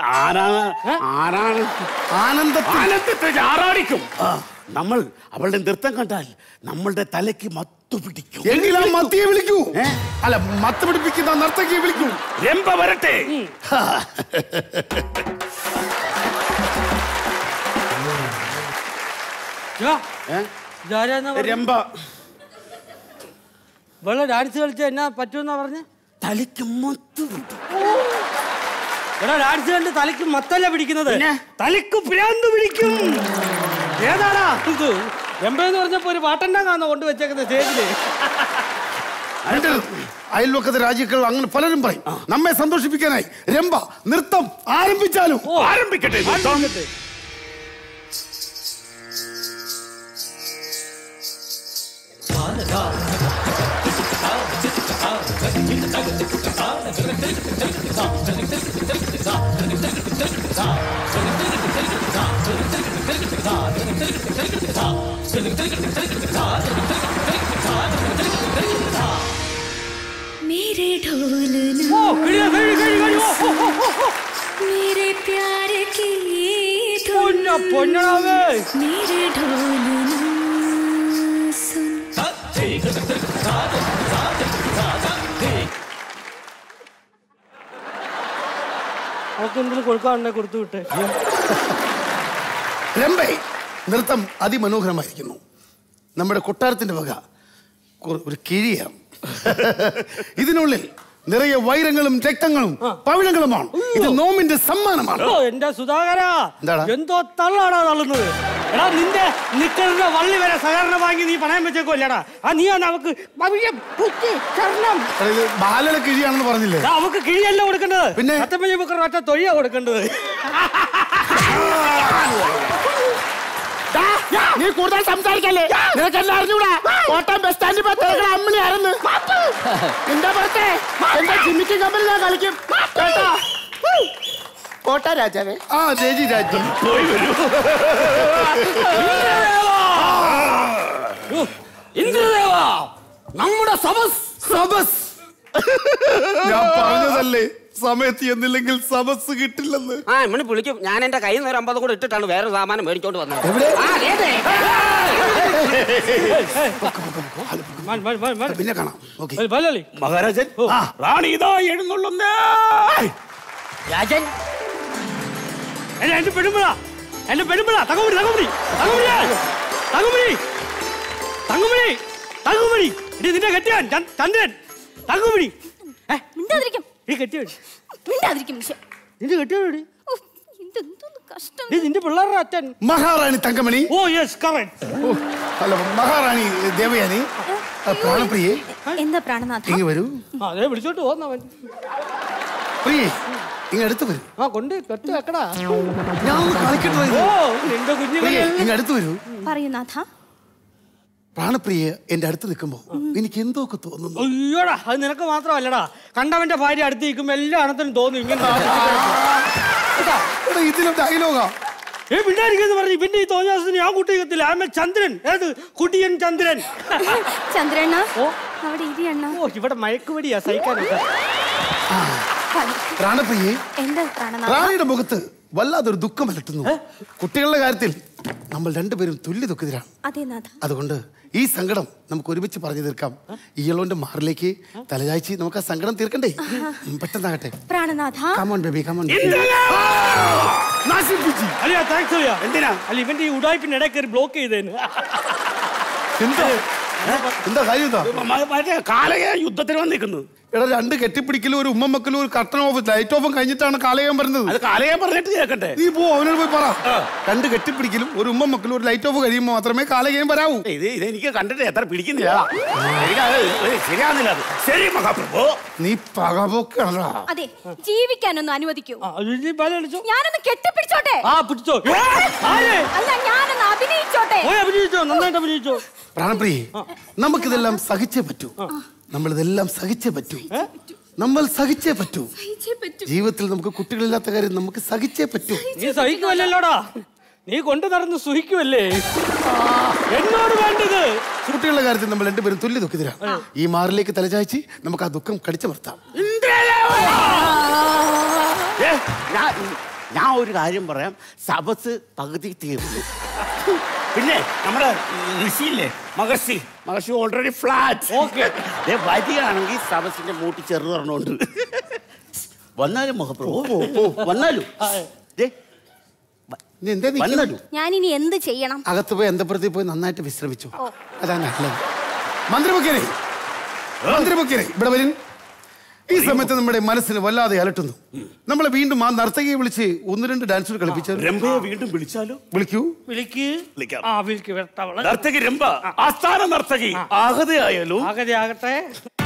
ആനന്ദത്തിൽ ആറാടിക്കും നമ്മൾ അവളുടെ നൃത്തം കണ്ടാൽ നമ്മളുടെ തലയ്ക്ക് മത്തു പിടിക്കും എങ്കിൽ ആ മത്തിയെ വിളിക്കൂ അല്ല മത്ത് പിടിപ്പിക്കുന്ന നർത്തകിയെ വിളിക്കൂ രംഭ വരട്ടെ രംഭ വെള്ളം ഡാൻസ് കളിച്ച എന്നാ പറ്റുമെന്നാ പറഞ്ഞ തലയ്ക്ക് മത്ത് എടാ ഡാൻസ് കണ്ട് തലയ്ക്ക് മത്തല്ല പിടിക്കുന്നത് തലയ്ക്ക് ഭ്രാന്ത് പിടിക്കും ഏതാടാ ഇത് രംഭ എന്ന് പറഞ്ഞപ്പോ ഒരു പാട്ടണ്ടാകാന്നോ കൊണ്ടുവച്ചേക്കുന്നത് സ്റ്റേജില് എന്നിട്ട് അയൽവക്കത്തെ രാജ്യങ്ങൾ അങ്ങനെ പലരും പറയും നമ്മെ സന്തോഷിപ്പിക്കാനായി രംഭ നൃത്തം ആരംഭിച്ചാലും ആരംഭിക്കട്ടെ നൃത്തം. मेरे ढोल मेरे प्यार की धुन मेरे ढोल सुन അവർക്ക് എന്തെങ്കിലും കൊടുക്കാറുണ്ടെ കൊടുത്തു വിട്ടെ രംഭേ നൃത്തം അതിമനോഹരമായിരിക്കുന്നു നമ്മുടെ കൊട്ടാരത്തിന്റെ വക കുറ- ഒരു കിഴിയാണ് ഇതിനുള്ളിൽ നിറയെ വൈരങ്ങളും രക്തങ്ങളും പവിഴങ്ങളുമാണ് ഇത് നോമിന്റെ സമ്മാനമാണ് ഓ എന്റെ സുധാകര എന്താടാ? എന്തോ തള്ളാടാ തള്ളുന്നത് എടാ നിന്റെ നിക്കറിന്റെ വള്ളി വരെ സഹകരണം വാങ്ങി നീ പണയം വെച്ചേക്കോല്ലടാ ആ നീ ആണ് അവക്ക് പവിഴം, പുറ്റ്, സ്വർണം. എടാ, ഇത് ബാലയുടെ കിഴിയാണെന്ന് പറഞ്ഞില്ലേ എടാ, അവക്ക് കിഴിയല്ല കൊടുക്കേണ്ടത് പിന്നെ? സത്യപ്പയ്യ ബുക്കർ ഒറ്റ തൊഴിയാ കൊടുക്കേണ്ടത് നീ കൂടുതൽ സംസാരിക്കല്ലേ നിനക്ക് എല്ലാം അറിഞ്ഞൂടാ കോട്ടയം ബസ് സ്റ്റാൻഡിൽ പോയി അമ്മണി ആരെന്ന് നിന്റെ പുറത്തെ എന്റെ ജിമ്മിക്ക് കമ്പനി ഞാൻ കളിക്കും കേട്ടോ കോട്ട രാജാവേ ആ ജയജി രാജ്യം പോയി വരൂ ഇന്ദ്രദേവ നമ്മുടെ സവസ് സബസ് ഞാൻ പറഞ്ഞതല്ലേ സമയത്ത് എന്നില്ലെങ്കിൽ സബസ് കിട്ടില്ലെന്ന് ആ ഇമ്മണി വിളിക്കും ഞാൻ എന്റെ കയ്യിൽ നിന്ന് ഒരു അമ്പത് കൂടെ ഇട്ടിട്ടാണ് വേറെ സാമാനം മേടിച്ചോണ്ട് വന്നത് ആ, ഏതേ? പിന്നെ കാണാം ഓക്കെ മഹാരാജൻ റാണി ഇതാ എഴുന്നള്ളുന്നേ രാജൻ എന്നെ എന്റെ പെണ്ണുമ്പള എന്റെ പെണ്ണുമ്പള തങ്ങുമണി തങ്ങുമണി തങ്ങുമണി തങ്ങുമണി തങ്ങുമണി തങ്ങുമണി ഇനി നിന്റെ കെട്ടിയാൻ ചന്ദ്- ചന്ദ്രൻ തങ്ങുമണി മിണ്ടാതിരിക്കും ഈ കെട്ടിയാൻ മിണ്ടാതിരിക്കും മനുഷ്യ നിന്റെ കെട്ടിയാടി ഇതെന്തോന്ന് കഷ്ടം നീ നിന്റെ പിള്ളേരുടെ അച്ഛൻ മഹാറാണി തങ്കമണി ഓ യെസ് കറക്റ്റ് അല്ല മഹാറാണി ദേവയാനി ആ, പ്രാണപ്രിയെ എന്താ പ്രാണനാഥ ഇങ്ങ് വരൂ ആ അതെ വിളിച്ചോട്ട് പോന്നവൻ പ്രിയേ ഇങ്ങ് അടുത്ത് വരൂ ആ കൊണ്ട് തൊട്ട് വെക്കടാ ഞാൻ ഒന്ന് കളിക്കട്ടെ ഇത്. ഓ നിന്റെ പ്രിയേ കുഞ്ഞുങ്ങളെ ഇങ്ങ് അടുത്ത് വരൂ പറയൂ നാഥ പ്രാണപ്രിയ എന്റെ അടുത്ത് നിൽക്കുമ്പോ എനിക്ക് എന്തോക്കെ തോന്നുന്നു അയ്യോടാ അത് നിനക്ക് മാത്രമല്ലടാ കണ്ടവന്റെ ഭാര്യ അടുത്ത് നിൽക്കുമ്പോ എല്ലാ അണത്തിനും തോന്നും ഇങ്ങനെ എടാ, ഇതിലെ ഡയലോഗാ ഏ പിന്നായിരിക്കും പറഞ്ഞു പിന്നെ ഈ തോന്നിയ ദിവസത്തിന് ഞാൻ കൂട്ടിക്കത്തില്ല ആമ ചന്ദ്രൻ ഏത് കുട്ടിയൻ ചന്ദ്രൻ ചന്ദ്രണ്ണ അവിടെ ഇരിയണ്ണ ഓ ഇവിടെ മയക്കുവടിയാ സഹിക്കാനൊക്കെ പ്രാണപ്രിയെ എന്താ പ്രാണനാഥ റാണിയുടെ മുഖത്ത് വല്ലാതൊരു ദുഃഖം അലട്ടുന്നു കുട്ടികളുടെ കാര്യത്തിൽ നമ്മൾ രണ്ടുപേരും തുല്യ ദുഃഖിതരാണ് അതെ നാഥ അതുകൊണ്ട് ഈ സങ്കടം നമുക്ക് ഒരുമിച്ച് പറഞ്ഞു തീർക്കാം ഇയളോന്റെ മാറിലേക്ക് തലചായ്ച്ച് നമുക്ക് ആ സങ്കടം തീർക്കണ്ടേ ഉം, പെട്ടെന്നാകട്ടെ പ്രാണനാഥ കമോൺ ബേബി കമോൺ അല്ല താങ്ക്സ് അയ്യാ എന്തിനാ അല്ല ഇവന്റെ ഈ ഉടായ്പിന്റെ ഇടയിൽ കയറി ബ്ലോക്ക് ചെയ്തേന് എന്താ എന്താ കാര്യം എന്താ മറ്റേ കാലയ യുദ്ധത്തിന് വന്നിരിക്കുന്നു എടാ രണ്ട് കെട്ടിപ്പിടിക്കലും ഒരു ഉമ്മ മക്കലും ഒരു കർട്ടൻ ഓഫ് ലൈറ്റ് ഓഫും കഴിഞ്ഞിട്ടാണ് കാലയം പറഞ്ഞത് അത് കാലയം പറഞ്ഞിട്ട് കേൾക്കട്ടെ നീ പോ അവനോട് പോയി പറ രണ്ട് കെട്ടിപ്പിടിക്കലും ഒരു ഉമ്മ മക്കലും ഒരു ലൈറ്റ് ഓഫ് കഴിയുമ്പോൾ മാത്രമേ കാലയം വരാവൂ ഇത് ഇത് എനിക്ക് കണ്ടിട്ട് എത്ര പിടിക്കുന്നില്ല എനിക്കത് ശരിയാവുന്നില്ല അത് ശരി മഹാപ്രഭു നീ പകപോക്കാണോ അതെ ജീവിക്കാനൊന്ന് അനുവദിക്കൂ നീ ബലം അടിച്ചോ. ഞാനൊന്ന് കെട്ടിപ്പിടിച്ചോട്ടെ ആ പിടിച്ചോ ആരെ? അല്ല ഞാനൊന്ന് അഭിനയിച്ചോട്ടെ പോയി അഭിനയിച്ചോ നന്നായിട്ട് അഭിനയിച്ചോ പ്രാണപ്രിയ നമുക്കിതെല്ലാം സഹിച്ചേ പറ്റൂ നമ്മളിതെല്ലാം സഹിച്ചേ പറ്റൂ നമ്മൾ സഹിച്ചേ പറ്റൂ സഹിച്ചേ പറ്റൂ. ജീവിതത്തിൽ നമുക്ക് കുട്ടികളില്ലാത്ത കാര്യം നമുക്ക് സഹിച്ചേ പറ്റൂ നീ സഹിക്കുമല്ലോടാ നീ കൊണ്ടു നടന്ന് സുഹിക്കുമല്ലേ എന്നോട് വേണ്ടത് കുട്ടികളുടെ കാര്യത്തിൽ നമ്മൾ രണ്ടുപേരും തുല്യ ദുഃഖിതരാണ് ഈ മാറിലേക്ക് തലചായ്ച്ച് നമുക്ക് ആ ദുഃഖം കടിച്ചമർത്താം ഏ, ഞാൻ ഞാൻ ഒരു കാര്യം പറയാം സബസ് പകുതി തീർന്നു പിന്നെ നമ്മുടെ ഋഷിയില്ലേ മഹർഷി മഹർഷി ഓൾറെഡി ഫ്ലാറ്റ് ഓക്കെ വരികയാണെങ്കിൽ സബസിന്റെ മൂട്ടി ചെറു പറഞ്ഞുകൊണ്ട് വന്നാലും മഹപ്രഭു വന്നാലും ദേ, നീ എന്താ നിൽക്കുന്നെ? വന്നാലും ഞാനിനി എന്ത് ചെയ്യണം അകത്ത് പോയി അന്തപ്പുറത്തിൽ പോയി നന്നായിട്ട് വിശ്രമിച്ചു അതാണ് നല്ലത് മന്ത്രിമുഖ്യനെ മന്ത്രിമുഖ്യനെ ഇവിടെ വരും ഈ സമയത്ത് നമ്മുടെ മനസ്സിന് വല്ലാതെ അലട്ടുന്നു നമ്മളെ വീണ്ടും ആ നർത്തകിയെ വിളിച്ച് ഒന്ന് രണ്ട് ഡാൻസുകൾ കളിപ്പിച്ചാൽ രംഭയെ വീണ്ടും വിളിച്ചാലോ വിളിക്കൂ വിളിക്ക് വിളിക്കാം ആ വിളിക്ക് വെട്ടവള് നർത്തകി രംഭ ആസ്ഥാന നർത്തകി ആകതയായാലോ ആകതെ ആകട്ടെ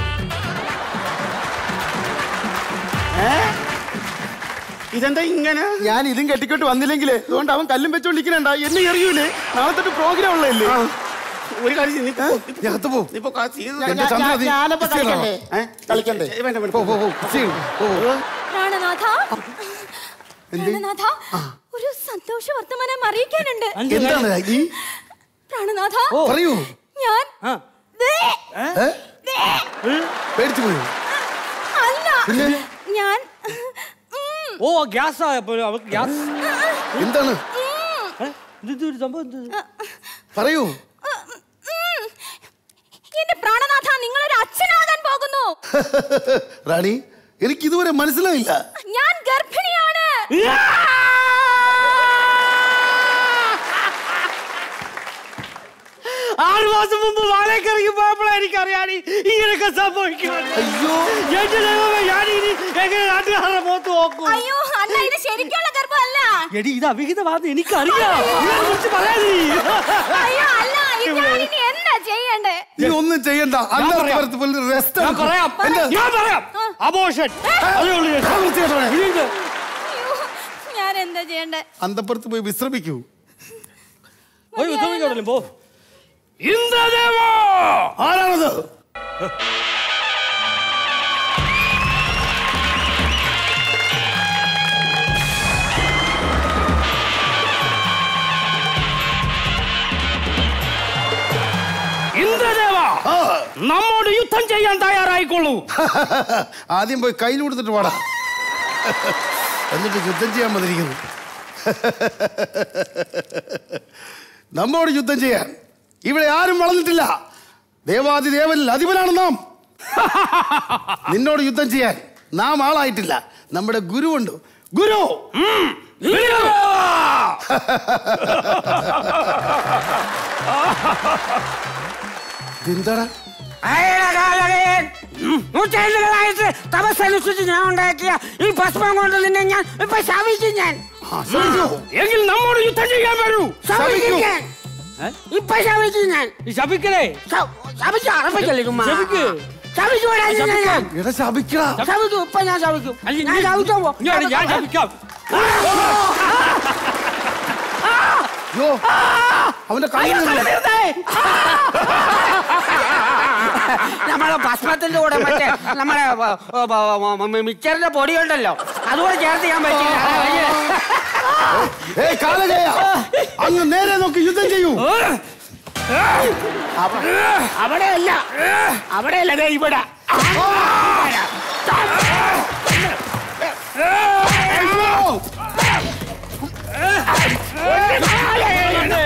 ഇതെന്താ ഇങ്ങനെ ഞാൻ ഇതും കെട്ടിക്കൊണ്ട് വന്നില്ലെങ്കിലേ അതുകൊണ്ട് അവൻ കല്ലും വെച്ചോണ്ടിരിക്കണണ്ട എന്നെ എറിയൂലേ നാളെ തൊട്ട് പ്രോഗ്രാം ഉള്ളതല്ലേ ഒരു കാര്യം ചെയ്യ്, നീ പോ. അകത്ത് പോ നീ പോ, കാ- ചെയ്ത് എന്റെ ചന്ദ്ര, നീ ഞാനപ്പോ ഇച്ചിരി കളിക്കണ്ടേ? ഏ? കളിക്കണ്ടേ വേണ്ട, വേണ്ട. പോ, പോ, പോ. ഇച്ചിരി പോ, പോ. പ്രാണനാഥ പ്രാണനാഥ ഒരു സന്തോഷ വർത്തമാനം അറിയിക്കാനുണ്ട് എന്താണ് രാജ്ഞി പ്രാണനാഥ പറയൂ ഞാൻ ദേ, ഏ? പേടിച്ചു പോയോ അല്ല പിന്നെ? ഞാൻ ഓ ഗ്യാസ് അവൾക്ക് ഗ്യാസ് എന്താണ് ഏ? ഇത് ഇത് ഒരു സംഭവം എന്ത്? പറയൂ എന്റെ പ്രാണനാഥ നിങ്ങളൊരു അച്ഛനാകാൻ പോകുന്നു റാണി എനിക്ക് ഇതുവരെ മനസ്സിലായില്ല ഞാൻ ഗർഭിണിയാണ് ആറ് മാസം മുമ്പ് വാഴയ്ക്ക് ഇറങ്ങി പോയപ്പോഴാണ് എനിക്കറിയാടി ഇങ്ങനെയൊക്കെ സംഭവിക്കുന്നത് അയ്യോ എന്റെ ദൈവമേ ഞാൻ ഇനി എങ്ങനെ നാട്ടുകാരുടെ മുഖത്ത് നോക്കും അയ്യോ അല്ല ഇത് ശരിക്കുള്ള ഗർഭമല്ല എടി ഇത് അവിഹിതമാണെന്ന് എനിക്കറിയാം ഇതിനെ കുറിച്ച് പറയാതെ അയ്യോ അല്ല ഇത് ഞാൻ ഇനി എന്താ ചെയ്യണ്ടേ നീ ഒന്നും ചെയ്യണ്ട ഞാൻ പറയാം. റെസ്റ്റ് ഞാൻ പറയാം ഞാൻ പറയാം അബോഷൻ അതേ ഉള്ളൂ ഞാൻ. ഇനിയുണ്ട്. അയ്യോ, ഞാൻ എന്താ ചെയ്യണ്ടേ അന്തപ്പുറത്ത് പോയി വിശ്രമിക്കൂ പോയി വിശ്രമിക്കണല്ലോ പോ ഇന്ദ്രദേവോ ആരാണത് ഇന്ദ്രദേവ നമ്മോട് യുദ്ധം ചെയ്യാൻ തയ്യാറായിക്കൊള്ളൂ ആദ്യം പോയി കയ്യിൽ കൊടുത്തിട്ട് പാടാ എന്നിട്ട് യുദ്ധം ചെയ്യാൻ വന്നിരിക്കുന്നു നമ്മോട് യുദ്ധം ചെയ്യാൻ ഇവിടെ ആരും വളർന്നിട്ടില്ല ദേവാദിദേവനിൽ അധിപനാണ് നാം നിന്നോട് യുദ്ധം ചെയ്യാൻ നാം ആളായിട്ടില്ല നമ്മുടെ ഗുരുവുണ്ട് ഗുരു എന്താടാ അയലകാലകൻ, നൂറ്റാണ്ടുകളായിട്ട് തപസ്സനുസരിച്ച് ഞാൻ ഉണ്ടാക്കിയ ഈ ഭസ്മം കൊണ്ട് നിന്നെ ഞാൻ ഇപ്പൊ ശാപിക്കും ഞാൻ എങ്കിൽ നമ്മോട് യുദ്ധം ചെയ്യാൻ വരൂ ശപിക്കും ഞാൻ. ഇപ്പൊ ശാപിക്കും ഞാൻ ശപിക്കലേ ശ- ശപിച്ചു അറപ്പിക്കല്ലേ ചുമ്മാ ശപിക്ക്. ശപിച്ചു വിടാൻ നിന്നെ ഞാൻ. എടാ ശപിക്കടാ ശപിക്കും ഇപ്പൊ ഞാൻ ശപിക്കും ഞാൻ ശപിക്കാൻ പോ- ഇങ്ങോട്ട് ഞാൻ ശപിക്കാം യോ അവന്റെ അയ്യോ, കണ്ണിൽ തലവീർന്നേ. നമ്മളെ ഭസ്മത്തിന്റെ കൂടെ മറ്റേ നമ്മളെ വ- വ- വ- വ- മിച്ചറിന്റെ പൊടി ഉണ്ടല്ലോ അതുകൂടെ ചേർത്ത് ചെയ്യാൻ പറ്റില്ല അതാ വലിയ- ഏയ് കാലജയ അങ്ങ് നേരെ നോക്കി യുദ്ധം ചെയ്യൂ അവ- അവിടെയല്ല അവിടെയല്ല ദേ ഇവിടെ അയ്യോ!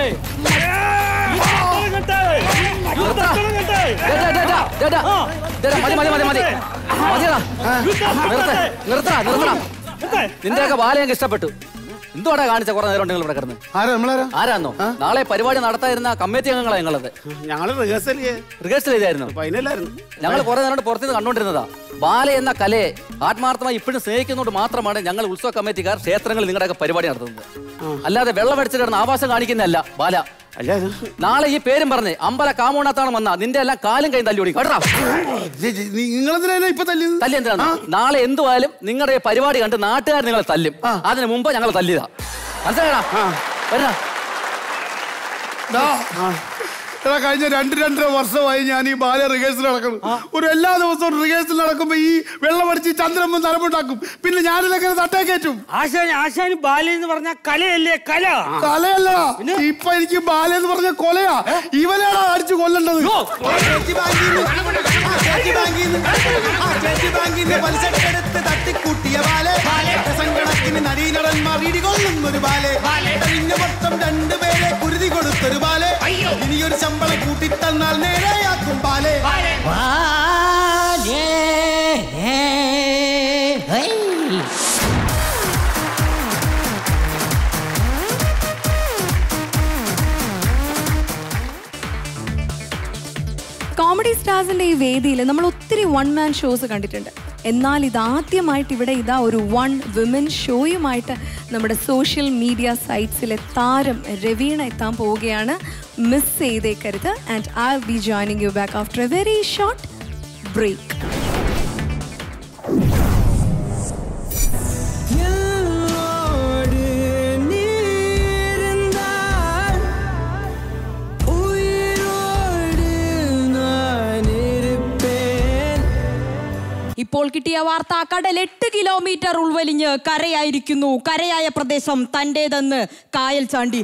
ചേട്ടാ, ചേട്ടാ, മതി മതി മതി മതി മതിയടാ നിർത്ത നിർത്തടാ നിർത്തടാ നിന്റെയൊക്കെ ബാല ഞങ്ങൾക്ക് ഇഷ്ടപ്പെട്ടു എന്തുവാടാ കാണിച്ച കുറെ നേരം നിങ്ങൾ ഇവിടെ കിടന്ന് ആരാ നമ്മളാരാ ആരാന്നോ നാളെ പരിപാടി നടത്തായിരുന്ന കമ്മിറ്റി അംഗങ്ങളാ ഞങ്ങളത് ഞങ്ങൾ റിഹേഴ്സൽ റിഹേഴ്സൽ ചെയ്തായിരുന്നു ഫൈനലായിരുന്നു ഞങ്ങൾ കുറെ നേരം പുറത്തുനിന്ന് കണ്ടോണ്ടിരുന്നതാ ബാല എന്ന കലയെ ആത്മാർത്ഥമായി ഇപ്പോഴും സ്നേഹിക്കുന്നതുകൊണ്ട് മാത്രമാണ് ഞങ്ങൾ ഉത്സവ കമ്മിറ്റിക്കാർ ക്ഷേത്രങ്ങളിൽ നിങ്ങളുടെയൊക്കെ പരിപാടി നടത്തുന്നത് അല്ലാതെ വെള്ളം അടിച്ചിട്ട് കിടന്ന് ആവാസം കാണിക്കുന്നതല്ല ബാല നാളെ ഈ പേരും പറഞ്ഞ് അമ്പല കാമോണത്താണ് വന്ന നിന്റെ എല്ലാം കാലും കൈ തല്ലി ഓടി കേട്ടാ നിങ്ങളെന്തിനാ ഇപ്പൊ തല്ലി തല്ലി എന്തിനാണ് നാളെ എന്തുവായാലും നിങ്ങളുടെ ഈ പരിപാടി കണ്ട് നാട്ടുകാർ നിങ്ങളെ തല്ലും അതിന് മുമ്പ് ഞങ്ങൾ തല്ലിയതാ മനസ്സിലായടാ വരാ ദാ, എടാ കഴിഞ്ഞ രണ്ട് രണ്ടര വർഷമായി ഞാൻ ഈ ബാല റിഹേഴ്സൽ നടക്കുന്നു ഒരു എല്ലാ ദിവസവും റിഹേഴ്സൽ നടക്കുമ്പോ ഈ വെള്ളം അടിച്ച് ചന്ദ്രമ്മ നരമുണ്ടാക്കും പിന്നെ ഞാനിതൊക്കെ തട്ടേ കയറ്റും ആശാൻ ആശാൻ ബാല എന്ന് പറഞ്ഞ കലയല്ലേ കല കലയല്ല ഇപ്പൊ എനിക്ക് ബാല എന്ന് പറഞ്ഞ കൊലയാ ഇവനാണ് അടിച്ചു കൊല്ലേണ്ടത് തട്ടിക്കൂട്ടിയ ബാലെ സംഗണത്തിന് നടീനടന്മാർ ഇടികൊള്ളുന്നൊരു ബാലെ പിന്നെ മൊത്തം രണ്ടുപേരെ കുരുതി കൊടുത്തൊരു ബാലെ ഇനിയൊരു ശമ്പളം കൂട്ടിത്തന്നാൽ നേരെയാക്കും ബാലെ കോമഡി സ്റ്റാർസിന്റെ ഈ വേദിയിൽ നമ്മൾ ഒത്തിരി വൺ മാൻ ഷോസ് കണ്ടിട്ടുണ്ട് എന്നാൽ ഇതാദ്യമായിട്ട് ഇവിടെ ഇതാ ഒരു വൺ വിമൻ ഷോയുമായിട്ട് നമ്മുടെ സോഷ്യൽ മീഡിയ സൈറ്റ്സിലെ താരം രവീണ എത്താൻ പോവുകയാണ് മിസ് ചെയ്തേക്കരുത് and I be joining you back after a very short break ഇപ്പോൾ കിട്ടിയ വാർത്ത കടൽ എട്ട് കിലോമീറ്റർ ഉൾവലിഞ്ഞ് കരയായിരിക്കുന്നു കരയായ പ്രദേശം തന്റേതെന്ന് കായൽ ചാണ്ടി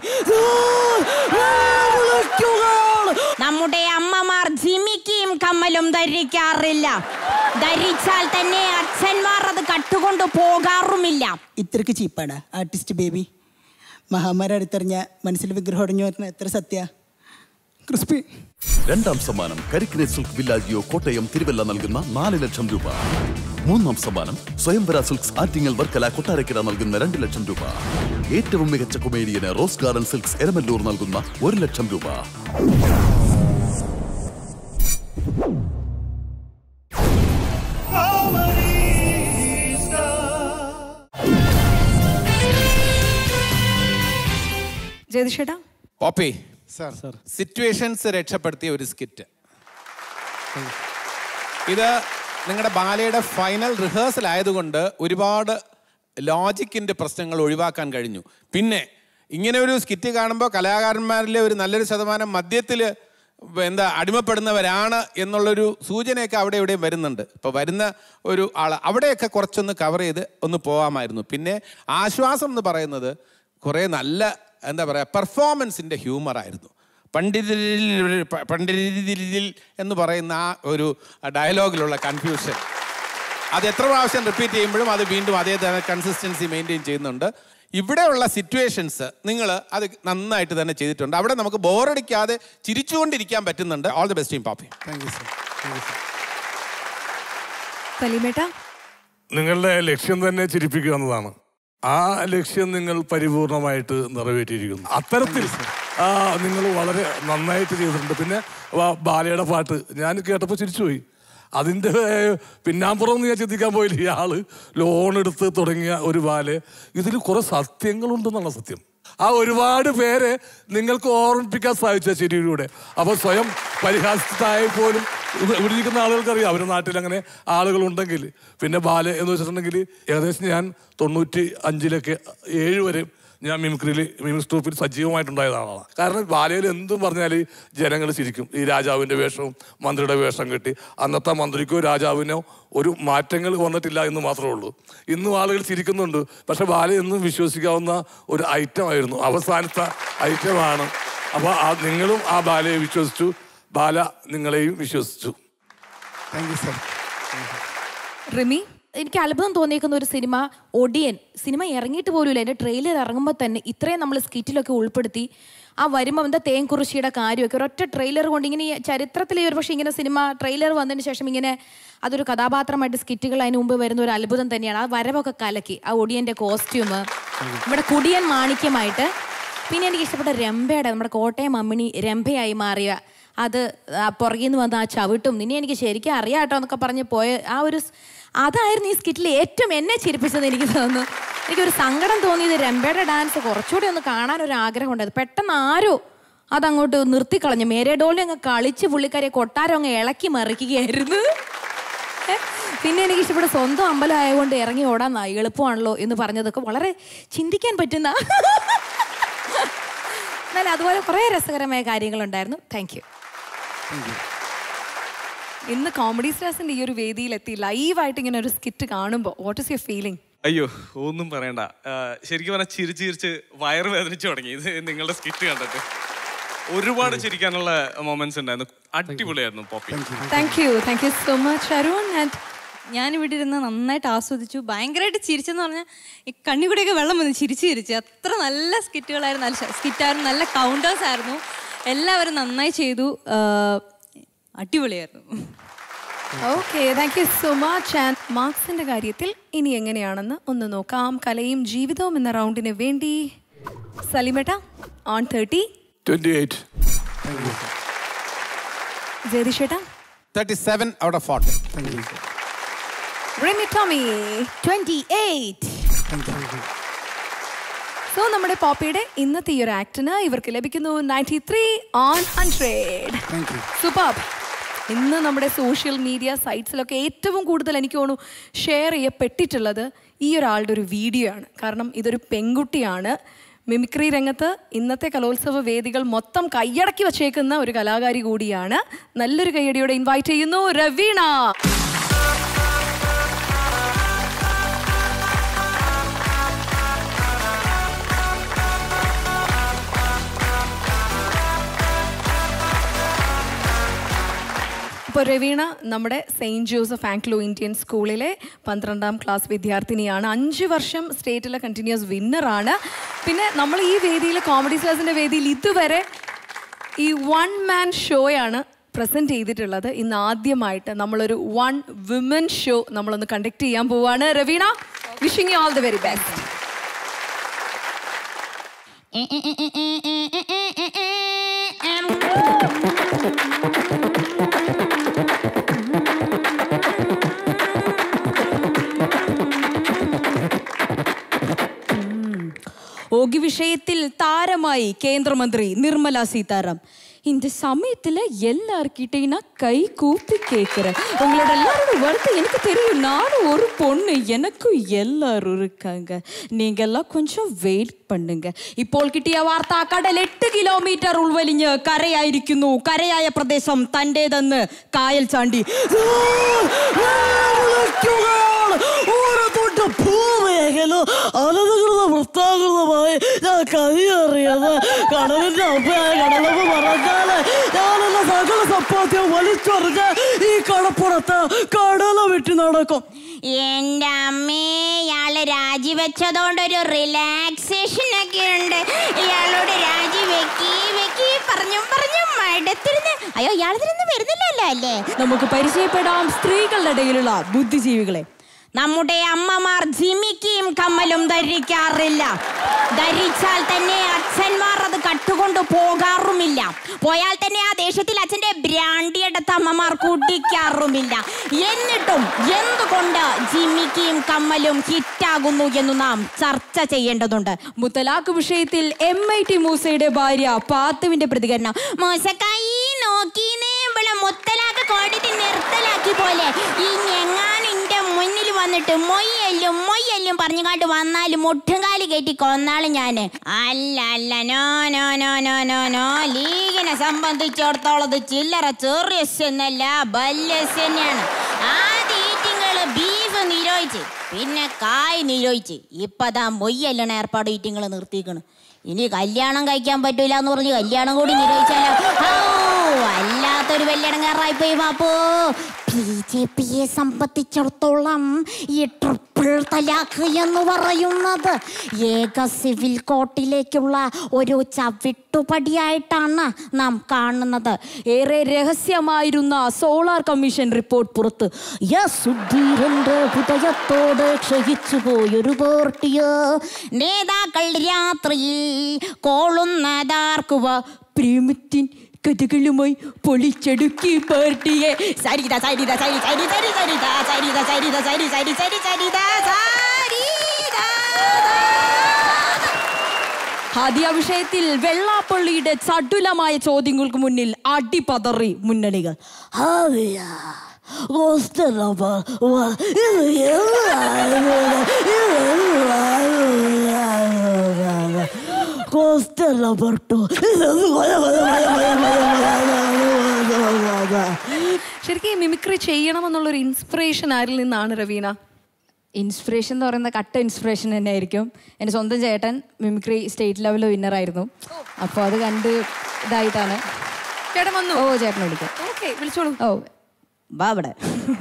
നമ്മുടെ അമ്മമാർ ജിമിക്കിയും കമ്മലും ധരിക്കാറില്ല ധരിച്ചാൽ തന്നെ അച്ഛന്മാർ അത് കട്ടുകൊണ്ട് പോകാറുമില്ല ഇത്രക്ക് ചീപ്പാണ് ആർട്ടിസ്റ്റ് ബേബി മഹാമാരി അടുത്തെറിഞ്ഞ മനസ്സിൽ വിഗ്രഹം ഒടഞ്ഞു വരുന്ന എത്ര സത്യ ക്രിസ്പി രണ്ടാം സമ്മാനം കരിക്കിനെ സിൽക്ക് വില്ലാജിയോ കോട്ടയം തിരുവല്ല നൽകുന്ന നാല് ലക്ഷം രൂപ മൂന്നാം സമ്മാനം സ്വയംവര സിൽക്സ് ആറ്റിങ്ങൽ വർക്കല കൊട്ടാരക്കര നൽകുന്ന രണ്ട് ലക്ഷം രൂപ ഏറ്റവും മികച്ച കൊമേഡിയന് റോസ് ഗാർഡൻ സിൽക്സ് എരമല്ലൂർ നൽകുന്ന ഒരു ലക്ഷം രൂപ ജയതിഷേട്ടാ പോപ്പി സിറ്റുവേഷൻസ് രക്ഷപ്പെടുത്തിയ ഒരു സ്കിറ്റ് ഇത് നിങ്ങളുടെ ബാലയുടെ ഫൈനൽ റിഹേഴ്സൽ ആയതുകൊണ്ട് ഒരുപാട് ലോജിക്കിന്റെ പ്രശ്നങ്ങൾ ഒഴിവാക്കാൻ കഴിഞ്ഞു പിന്നെ ഇങ്ങനെ ഒരു സ്കിറ്റ് കാണുമ്പോൾ കലാകാരന്മാരിലെ ഒരു നല്ലൊരു ശതമാനം മദ്യത്തിൽ എന്താ അടിമപ്പെടുന്നവരാണ് എന്നുള്ളൊരു സൂചനയൊക്കെ അവിടെ ഇവിടെയും വരുന്നുണ്ട് ഇപ്പോൾ വരുന്ന ഒരു ആൾ അവിടെയൊക്കെ കുറച്ചൊന്ന് കവർ ചെയ്ത് ഒന്ന് പോകാമായിരുന്നു പിന്നെ ആശ്വാസം എന്ന് പറയുന്നത് കുറേ നല്ല എന്താ പറയുക പെർഫോമൻസിൻ്റെ ഹ്യൂമറായിരുന്നു പണ്ഡിതിൽ പണ്ഡിതിൽ എന്ന് പറയുന്ന ആ ഒരു ഡയലോഗിലുള്ള കൺഫ്യൂഷൻ അത് എത്ര പ്രാവശ്യം റിപ്പീറ്റ് ചെയ്യുമ്പോഴും അത് വീണ്ടും അതേ തന്നെ കൺസിസ്റ്റൻസി മെയിൻറ്റെയിൻ ചെയ്യുന്നുണ്ട് ഇവിടെയുള്ള സിറ്റുവേഷൻസ് നിങ്ങൾ അത് നന്നായിട്ട് തന്നെ ചെയ്തിട്ടുണ്ട് അവിടെ നമുക്ക് ബോറടിക്കാതെ ചിരിച്ചുകൊണ്ടിരിക്കാൻ പറ്റുന്നുണ്ട് all the best team Pappi thank you sir thank you sir സലീമേട്ട നിങ്ങളുടെ ലക്ഷ്യം തന്നെ ചിരിപ്പിക്കുക എന്നതാണ് ആ ലക്ഷ്യം നിങ്ങൾ പരിപൂർണമായിട്ട് നിറവേറ്റിയിരിക്കുന്നു അത്തരത്തിൽ ആ നിങ്ങൾ വളരെ നന്നായിട്ട് ചെയ്തിട്ടുണ്ട് പിന്നെ വാ- ബാലയുടെ പാട്ട് ഞാൻ കേട്ടപ്പോൾ ചിരിച്ചുപോയി അതിൻ്റെ പിന്നാമ്പുറം എന്ന് ഞാൻ ചിന്തിക്കാൻ പോയില്ല ഇയാള് ലോൺ എടുത്ത് തുടങ്ങിയ ഒരു ബാലെ ഇതിൽ കുറെ സത്യങ്ങളുണ്ടെന്നുള്ള സത്യം ആ ഒരുപാട് പേരെ നിങ്ങൾക്ക് ഓർമ്മിപ്പിക്കാൻ സാധിച്ച ശരിയിലൂടെ അപ്പോൾ സ്വയം പരിഹാസത്തായ പോലും ഇവിടെ ഇവിടെ ഇരിക്കുന്ന ആളുകൾക്കറിയാം അവരുടെ നാട്ടിൽ അങ്ങനെ ആളുകളുണ്ടെങ്കിൽ പിന്നെ ബാല എന്ന് വെച്ചിട്ടുണ്ടെങ്കിൽ ഏകദേശം ഞാൻ തൊണ്ണൂറ്റി അഞ്ചിലൊക്കെ ഏഴ് വരെ ഞാൻ മിമിക്രിയിൽ മിമിക്സ് ട്രൂപ്പിൽ സജീവമായിട്ടുണ്ടായ ആളാണ് കാരണം ബാലയിൽ എന്തും പറഞ്ഞാൽ ജനങ്ങൾ ചിരിക്കും ഈ രാജാവിൻ്റെ വേഷവും മന്ത്രിയുടെ വേഷം കെട്ടി അന്നത്തെ മന്ത്രിക്കോ രാജാവിനോ ഒരു മാറ്റങ്ങൾ വന്നിട്ടില്ല എന്ന് മാത്രമേ ഉള്ളൂ ഇന്നും ആളുകൾ ചിരിക്കുന്നുണ്ട് പക്ഷെ ബാല എന്നും വിശ്വസിക്കാവുന്ന ഒരു ഐറ്റമായിരുന്നു അവസാനത്തെ ഐറ്റമാണ് അപ്പോൾ ആ നിങ്ങളും ആ ബാലയെ വിശ്വസിച്ചു ബാല നിങ്ങളെയും വിശ്വസിച്ചു താങ്ക് യു സർ റിമി എനിക്ക് അത്ഭുതം തോന്നിയേക്കുന്ന ഒരു സിനിമ ഒടിയൻ സിനിമ ഇറങ്ങിയിട്ട് പോലുമില്ല എൻ്റെ ട്രെയിലർ ഇറങ്ങുമ്പോൾ തന്നെ ഇത്രയും നമ്മൾ സ്കിറ്റിലൊക്കെ ഉൾപ്പെടുത്തി ആ വരുമ്പോൾ എന്താ തേൻകുറിശിയുടെ കാര്യമൊക്കെ ഒരൊറ്റ ട്രെയിലർ കൊണ്ട് ഇങ്ങനെ ഈ ചരിത്രത്തിലെ ഒരു പക്ഷേ ഇങ്ങനെ സിനിമ ട്രെയിലർ വന്നതിന് ശേഷം ഇങ്ങനെ അതൊരു കഥാപാത്രമായിട്ട് സ്കിറ്റുകൾ അതിന് മുമ്പ് വരുന്ന ഒരു അത്ഭുതം തന്നെയാണ് ആ വരവൊക്കെ കലക്കി ആ ഒടിയൻ്റെ കോസ്റ്റ്യൂം നമ്മുടെ കുടിയൻ മാണിക്യമായിട്ട് പിന്നെ എനിക്ക് ഇഷ്ടപ്പെട്ട രംഭയുടെ നമ്മുടെ കോട്ടയം അമ്മിണി രംഭയായി മാറിയ അത് ആ പുറകിൽ നിന്ന് വന്ന ആ ചവിട്ടും നിന്നെ എനിക്ക് ശരിക്കും അറിയാം കേട്ടോ എന്നൊക്കെ പറഞ്ഞ് പോയ ആ ഒരു സ്- അതായിരുന്നു ഈ സ്കിറ്റിൽ ഏറ്റവും എന്നെ ചിരിപ്പിച്ചത് എനിക്ക് തോന്നുന്നു എനിക്കൊരു സങ്കടം തോന്നിയത് രംഭയുടെ ഡാൻസ് കുറച്ചുകൂടി ഒന്ന് കാണാൻ ഒരു ആഗ്രഹം ഉണ്ടായത് പെട്ടെന്ന് ആരോ അതങ്ങോട്ട് നിർത്തിക്കളഞ്ഞു മേരെ ഡോളിനെ അങ്ങ് കളിച്ച് പുള്ളിക്കാരെ കൊട്ടാരം അങ്ങ് ഇളക്കി മറിക്കുകയായിരുന്നു ഏ? പിന്നെ എനിക്ക് ഇഷ്ടപ്പെട്ട സ്വന്തം അമ്പലം ആയതുകൊണ്ട് ഇറങ്ങി ഓടാൻ ന- എളുപ്പമാണല്ലോ എന്ന് പറഞ്ഞതൊക്കെ വളരെ ചിന്തിക്കാൻ പറ്റുന്ന എന്നാൽ അതുപോലെ കുറേ രസകരമായ കാര്യങ്ങളുണ്ടായിരുന്നു താങ്ക് യു ഇന്ന് കോമഡി സ്റ്റാർസിന്റെ ഈ ഒരു വേദിയിലെത്തി ലൈവായിട്ട് ഇങ്ങനെ ഒരു സ്കിറ്റ് കാണുമ്പോൾ വാട്ട് ഇസ് യുവർ ഫീലിംഗ് അയ്യോ ഒന്നും പറയണ്ട ആ, ശരിക്കും പറഞ്ഞാൽ ചിരിച്ച് ചിരിച്ച് വയറ് വേദനിച്ചു തുടങ്ങി ഇത് നിങ്ങളുടെ സ്കിറ്റ് കണ്ടിട്ട് ഒരുപാട് ചിരിക്കാനുള്ള മൊമെന്റ്സ് ഉണ്ടായിരുന്നു അടിപൊളിയായിരുന്നു Poppy thank you thank you so much Arun and ഞാൻ ഇവിടെ ഇരുന്ന് നന്നായിട്ട് ആസ്വദിച്ചു ഭയങ്കരമായിട്ട് ചിരിച്ചെന്ന് പറഞ്ഞാൽ ഈ കണ്ണിക്കൂടെയൊക്കെ വെള്ളം വന്നു ചിരിച്ച് ചിരിച്ച് അത്ര നല്ല സ്കിറ്റുകളായിരുന്നു നല്ല സ്കിറ്റായിരുന്നു നല്ല കൗണ്ടേഴ്സ് ആയിരുന്നു എല്ലാവരും നന്നായി ചെയ്തു ആ, അടിപൊളിയായിരുന്നു okay thank you so much and മാർക്സിന്റെ കാര്യത്തിൽ ഇനി എങ്ങനെയാണെന്ന് ഒന്ന് നോക്കാം കലയും ജീവിതവും എന്ന റൗണ്ടിന് വേണ്ടി സലിമേട്ട ഓൺ തേർട്ടി ട്വന്റി എയ്റ്റ് ജയതിഷേട്ടാ thirty seven out of forty Rimi Tomy twenty eight so നമ്മുടെ പോപ്പിയുടെ ഇന്നത്തെ ഈ ഒരു ആക്ടിന് ഇവർക്ക് ലഭിക്കുന്നു ninety three on hundred super ഇന്ന് നമ്മുടെ സോഷ്യൽ മീഡിയ സൈറ്റ്സിലൊക്കെ ഏറ്റവും കൂടുതൽ എനിക്ക് തോന്നുന്നു ഷെയർ ചെയ്യപ്പെട്ടിട്ടുള്ളത് ഈ ഒരാളുടെ ഒരു വീഡിയോ ആണ് കാരണം ഇതൊരു പെൺകുട്ടിയാണ് മിമിക്രി രംഗത്ത് ഇന്നത്തെ കലോത്സവ വേദികൾ മൊത്തം കൈയടക്കി വച്ചേക്കുന്ന ഒരു കലാകാരി കൂടിയാണ് നല്ലൊരു കൈയടിയോടെ ഇൻവൈറ്റ് ചെയ്യുന്നു രവീണ ഇപ്പോൾ രവീണ നമ്മുടെ സെയിൻറ്റ് ജോസഫ് ആംഗ്ലോ ഇന്ത്യൻ സ്കൂളിലെ പന്ത്രണ്ടാം ക്ലാസ് വിദ്യാർത്ഥിനിയാണ് അഞ്ച് വർഷം സ്റ്റേറ്റിലെ കണ്ടിന്യൂസ് വിന്നറാണ് പിന്നെ നമ്മൾ ഈ വേദിയിൽ കോമഡി സ്റ്റാർസിൻ്റെ വേദിയിൽ ഇതുവരെ ഈ വൺ മാൻ ഷോയാണ് പ്രസൻറ്റ് ചെയ്തിട്ടുള്ളത് ഇന്ന് ആദ്യമായിട്ട് നമ്മളൊരു വൺ വിമൻ ഷോ നമ്മളൊന്ന് കണ്ടക്ട് ചെയ്യാൻ പോവാണ് Raveena wishing you all the very best ஓகி விஷயத்தில் தாரமாய் கேந்திரமந்திரி நிர்மலா சீதாராம் இந்த சமயத்துல எல்லார்கிட்டையும் நான் கை கூப்பி கேட்கிறேன் உங்களோட எல்லாரோட வருத்தம் எனக்கு தெரியும் நானும் ஒரு பொண்ணு எனக்கும் எல்லாரும் இருக்காங்க நீங்க எல்லாம் கொஞ்சம் വെയിറ്റ് പണ്ടുങ്ക ഇപ്പോൾ കിട്ടിയ വാർത്ത കടൽ എട്ട് കിലോമീറ്റർ ഉൾവലിഞ്ഞ് കരയായിരിക്കുന്നു കരയായ പ്രദേശം തൻ്റെതെന്ന് കായൽ ചാണ്ടി തൊട്ട് ഭൂമേഖല അനധികൃത വൃത്താകൃതമായി ഞാൻ കൈയേറിയത് കടലിന്റെ അമ്മയായ കടലമ്മ പറഞ്ഞാല് ഞാനെന്ന സകല സമ്പാദ്യം വലിച്ചെറിഞ്ഞ് ഈ കടപ്പുറത്ത് കടല വിട്ട് നടക്കും എന്റെ അമ്മേ ഇയാള് രാജിവെച്ചതുകൊണ്ട് ഒരു റിലാക്സേഷൻ ഒക്കെ ഉണ്ട് ഇയാളോട് രാജി വെക്കി വെക്കി പറഞ്ഞും പറഞ്ഞും മടുത്തിരുന്ന് അയ്യോ ഇയാളിതിരുന്ന് വരുന്നില്ലല്ലോ അല്ലേ നമുക്ക് പരിചയപ്പെടാം സ്ത്രീകളുടെ ഇടയിലുള്ള ബുദ്ധിജീവികളെ നമ്മുടെ അമ്മമാർ ജിമിക്കിയും കമ്മലും ധരിക്കാറില്ല ധരിച്ചാൽ തന്നെ അച്ഛന്മാർ അത് കട്ടുകൊണ്ട് പോകാറുമില്ല പോയാൽ തന്നെ ആ ദേശത്തിൽ അച്ഛന്റെ ബ്രാൻഡി എടുത്ത അമ്മമാർ കുടിക്കാറുമില്ല എന്നിട്ടും എന്തുകൊണ്ട് ജിമിക്കിയും കമ്മലും ഹിറ്റാകുന്നു എന്ന് നാം ചർച്ച ചെയ്യേണ്ടതുണ്ട് മുത്തലാഖ് വിഷയത്തിൽ എം ഐ ടി മൂസയുടെ ഭാര്യ പാത്തുവിന്റെ പ്രതികരണം മോശക്കായി നോക്കീന്നേ ഇവിടെ മുത്തലാക്ക് കോടതി നിർത്തലാക്കി പോലെ ഈ ഞെങ്ങാൻ എന്റെ മുന്നിൽ വന്നിട്ട് മൊയ്യല്ലും മൊയ്യല്ലും പറഞ്ഞുകൊണ്ട് വന്നാലും മുട്ടുംകാലി കയറ്റി കൊന്നാളും ഞാന് അല്ല അല്ല no no no no no no ലീഗിനെ സംബന്ധിച്ചിടത്തോളം ഇത് ചില്ലറ ചെറിയസ് എന്നല്ല ബല്യസ് തന്നെയാണ് ആദ്യ ഈറ്റിങ്ങള് ബീഫ് നിരോധിച്ച് പിന്നെ കായ് നിരോധിച്ച് ഇപ്പതാ മൊയ്യല്ലണ ഏർപ്പാട് ഈറ്റിങ്ങൾ നിർത്തിക്കണ് ഇനി കല്യാണം കഴിക്കാൻ പറ്റൂല എന്ന് പറഞ്ഞ് കല്യാണം കൂടി നിരോധിച്ചാലോ ഔ, വല്ലാത്തൊരു വെല്ലടങ്ങാറായി പോയി ബാപ്പു ബി ജെ പിയെ സംബന്ധിച്ചിടത്തോളം ഈ ട്രിപ്പിൾ തലാഖ് എന്ന് പറയുന്നത് ഏക സിവിൽ കോർട്ടിലേക്കുള്ള ഒരു ചവിട്ടുപടിയായിട്ടാണ് നാം കാണുന്നത് ഏറെ രഹസ്യമായിരുന്ന സോളാർ കമ്മീഷൻ റിപ്പോർട്ട് പുറത്ത് യെസ് സുധീരന്റെ ഹൃദയത്തോട് ക്ഷയിച്ചു പോയൊരു പാർട്ടിയോ നേതാക്കൾ രാത്രിയിൽ കോളുന്നതാർക്കുവ പ്രേമത്തിൻ കഥകളുമായി പൊളിച്ചടുക്കി പാർട്ടിയെ സരിത സരിത സരി സരി സരി സരിത സരിത സരിത സരി സരി സരി സരിത സരിത ഹാദിയ വിഷയത്തിൽ വെള്ളാപ്പള്ളിയുടെ ചടുലമായ ചോദ്യങ്ങൾക്ക് മുന്നിൽ അടിപതറി മുന്നണികൾ ഹാദിയ ശരിക്കും ഈ മിമിക്രി ചെയ്യണമെന്നുള്ളൊരു ഇൻസ്പിറേഷൻ ആരിൽ നിന്നാണ് രവീണ ഇൻസ്പിറേഷൻ എന്ന് പറയുന്ന കട്ട ഇൻസ്പിറേഷൻ തന്നെ ആയിരിക്കും എൻ്റെ സ്വന്തം ചേട്ടൻ മിമിക്രി സ്റ്റേറ്റ് ലെവൽ വിന്നറായിരുന്നു അപ്പോൾ അത് കണ്ട് ഇതായിട്ടാണ് ചേട്ടൻ വന്നു ഓ ചേട്ടനെ വിളിക്കാം ഓക്കെ വിളിച്ചോളൂ ഓ വാ അവിടെ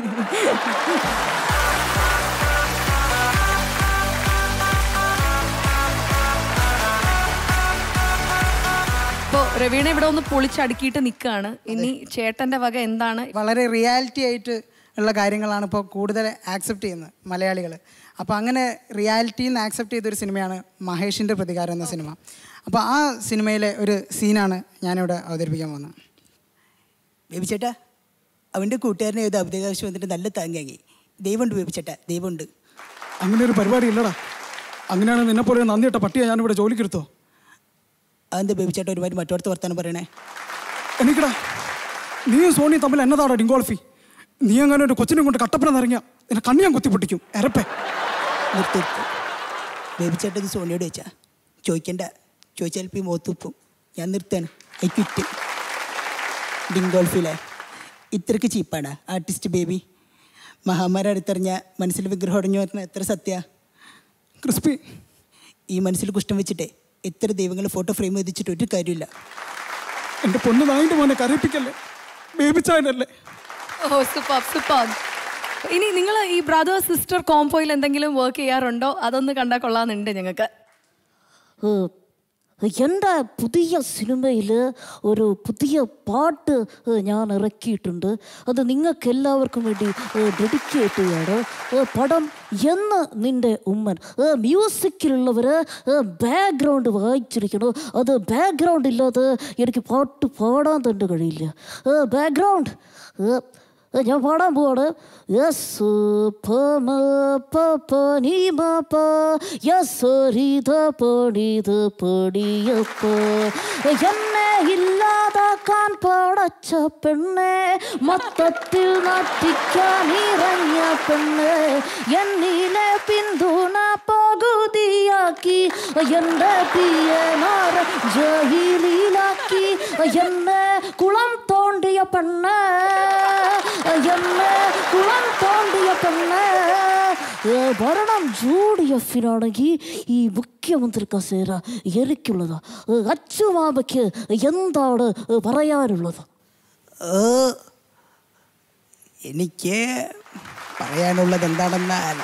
ഇപ്പോൾ രവീണ ഇവിടെ ഒന്ന് പൊളിച്ചടുക്കിയിട്ട് നിൽക്കുകയാണ് ഇനി ചേട്ടന്റെ വക എന്താണ് വളരെ റിയാലിറ്റി ആയിട്ട് ഉള്ള കാര്യങ്ങളാണ് ഇപ്പോൾ കൂടുതൽ ആക്സെപ്റ്റ് ചെയ്യുന്നത് മലയാളികൾ അപ്പോൾ അങ്ങനെ റിയാലിറ്റിയിൽ നിന്ന് ആക്സെപ്റ്റ് ചെയ്തൊരു സിനിമയാണ് മഹേഷിൻ്റെ പ്രതികാരം എന്ന സിനിമ അപ്പോൾ ആ സിനിമയിലെ ഒരു സീനാണ് ഞാനിവിടെ അവതരിപ്പിക്കാൻ പോകുന്നത് ബേബി ചേട്ടാ അവൻ്റെ കൂട്ടുകാരനെ ഏത് അബദ്ധാവശ്യം വന്നിട്ട് നല്ല താങ്ങി ദൈവമുണ്ട് ബേബി ചേട്ടാ ദൈവമുണ്ട് അങ്ങനെ ഒരു പരിപാടി ഇല്ലടാ അങ്ങനെയാണ് നിന്നെ പോലെ നന്ദിയിട്ട പട്ടിയെ ഞാനിവിടെ ജോലിക്കെടുത്തോ അതെന്താ ബേബി ചേട്ടാ ഒരുപാട് മറ്റോടത്ത് വർത്താനം പറയണേ എനിക്കടാ നീയും സോണിയും തമ്മിൽ എന്നതാടാ ഡിങ്കോൾഫി നീ അങ്ങനെ ഒരു കൊച്ചിനെ കൊണ്ട് കട്ടപ്പന നിറങ്ങിയ നിന്നെ കണ്ണി ഞാൻ കുത്തി പൊട്ടിക്കും എരപ്പേ നിർത്തി നിർത്തി ബേബി ചേട്ടാ ഇത് സോണിയോട് ചോദിച്ചാ ചോദിക്കണ്ട ചോദിച്ചാൽ ഇപ്പോൾ ഈ മോത്തുപ്പും ഞാൻ നിർത്താണ് ഐ ക്വിറ്റ് ഡിങ്കോൾഫിലെ ഇത്രക്ക് ചീപ്പാണ് ആർട്ടിസ്റ്റ് ബേബി മഹാമാരി അടുത്തെറിഞ്ഞ മനസ്സിൽ വിഗ്രഹം ഒടഞ്ഞു വരുന്ന എത്ര സത്യ ക്രിസ്പി ഈ മനസ്സിൽ കുഷ്ഠം വെച്ചിട്ടേ എത്ര ദൈവങ്ങൾ ഫോട്ടോ ഫ്രെയിം എത്തിച്ചിട്ട് ഒരു കാര്യമില്ല എൻ്റെ പൊന്ന് നായിൻ്റെ മോനെ കരയിപ്പിക്കല്ലേ ബേബി ചായനല്ലേ ഓ സൂപ്പർ സൂപ്പർ ഇനി നിങ്ങൾ ഈ ബ്രദർ സിസ്റ്റർ കോംബോയിൽ എന്തെങ്കിലും വർക്ക് ചെയ്യാറുണ്ടോ അതൊന്ന് കണ്ടാൽ കൊള്ളാന്നുണ്ട് ഞങ്ങൾക്ക് എൻ്റെ പുതിയ സിനിമയിൽ ഒരു പുതിയ പാട്ട് ഏഹ്, ഞാൻ ഇറക്കിയിട്ടുണ്ട് അത് നിങ്ങൾക്ക് എല്ലാവർക്കും വേണ്ടി ഡെഡിക്കേറ്റ് ചെയ്യാണ് ഏഹ്, പടം എന്ന് നിന്റെ ഉമ്മൻ ഏഹ്, മ്യൂസിക്കിലുള്ളവർ ബാക്ക്ഗ്രൗണ്ട് വായിച്ചിരിക്കണം അത് ബാക്ക്ഗ്രൗണ്ട് ഇല്ലാതെ എനിക്ക് പാട്ട് പാടാൻ തന്നെ കഴിയില്ല ബാക്ക്ഗ്രൗണ്ട് ഞാൻ പാടാൻ പോവാണ് യെസ് പ മ പ പ നീ മ പ യെസ് രി ധ പ ടി ധ പ ടി യ പ എന്നെ ഇല്ലാതാക്കാൻ പടച്ച പെണ്ണെ മൊത്തത്തിൽ നട്ടിക്കാൻ ഇറങ്ങിയ പെണ്ണ് എന്നിലെ പിന്തുണ പകുതിയാക്കി എൻ്റെ പ്രിയനാര ജയിലിലാക്കി എന്നെ കുളം തോണ്ടിയ പെണ്ണ് എന്നെ കുളം തോണ്ടിയ പെണ്ണ് ഏ, ഭരണം യു ഡി എഫിനാണെങ്കിൽ ഈ മുഖ്യമന്ത്രി കസേര എനിക്കുള്ളതാ ഏ, അച്ചുമാമയ്ക്ക് എന്താണ് പറയാനുള്ളത് ഏ, എനിക്ക് പറയാനുള്ളത് എന്താണെന്നാൽ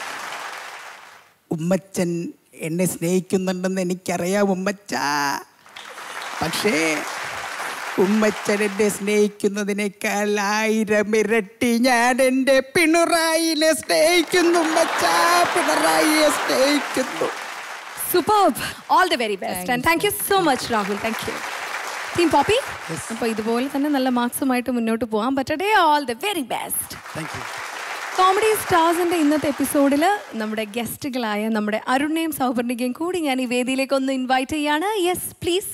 ഉമ്മച്ചൻ എന്നെ സ്നേഹിക്കുന്നുണ്ടെന്ന് എനിക്കറിയാം ഉമ്മച്ച പക്ഷേ ഉമ്മച്ചൻ എന്നെ സ്നേഹിക്കുന്നതിനേക്കാൾ ആയിരം ഇരട്ടി ഞാൻ എൻ്റെ പിണറായിനെ സ്നേഹിക്കുന്നു ഉമ്മച്ച പിണറായിയെ സ്നേഹിക്കുന്നു super all the very best and thank you so much Rahul thank you team Poppy അപ്പോൾ ഇതുപോലെ തന്നെ നല്ല മാർക്സുമായിട്ട് മുന്നോട്ട് പോകാൻ പറ്റട്ടെ all the very best thank you comedy സ്റ്റാർസിന്റെ ഇന്നത്തെ എപ്പിസോഡിൽ നമ്മുടെ ഗസ്റ്റുകളായ നമ്മുടെ അരുണിനെയും സൗപർണികയും കൂടി ഞാൻ ഈ വേദിയിലേക്ക് ഒന്ന് ഇൻവൈറ്റ് ചെയ്യാണ് യെസ് പ്ലീസ്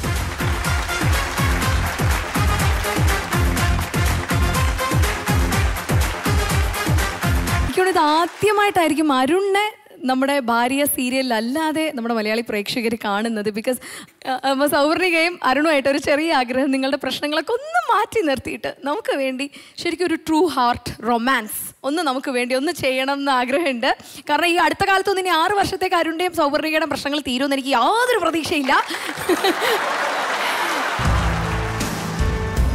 എനിക്കോട് ഇത് ആദ്യമായിട്ടായിരിക്കും അരുണിനെ നമ്മുടെ ഭാര്യ സീരിയലിൽ അല്ലാതെ നമ്മുടെ മലയാളി പ്രേക്ഷകർ കാണുന്നത് ബിക്കോസ് സൗവർണികയും അരുണുമായിട്ട് ഒരു ചെറിയ ആഗ്രഹം നിങ്ങളുടെ പ്രശ്നങ്ങളൊക്കെ ഒന്ന് മാറ്റി നിർത്തിയിട്ട് നമുക്ക് വേണ്ടി ശരിക്കും ഒരു ട്രൂ ഹാർട്ട് റൊമാൻസ് ഒന്ന് നമുക്ക് വേണ്ടി ഒന്ന് ചെയ്യണം എന്ന് ആഗ്രഹമുണ്ട് കാരണം ഈ അടുത്ത കാലത്തൊന്നും ഇനി ആറ് വർഷത്തേക്ക് അരുണിൻ്റെയും സൗവർണികയുടെയും പ്രശ്നങ്ങൾ തീരുമെന്ന് എനിക്ക് യാതൊരു പ്രതീക്ഷയില്ല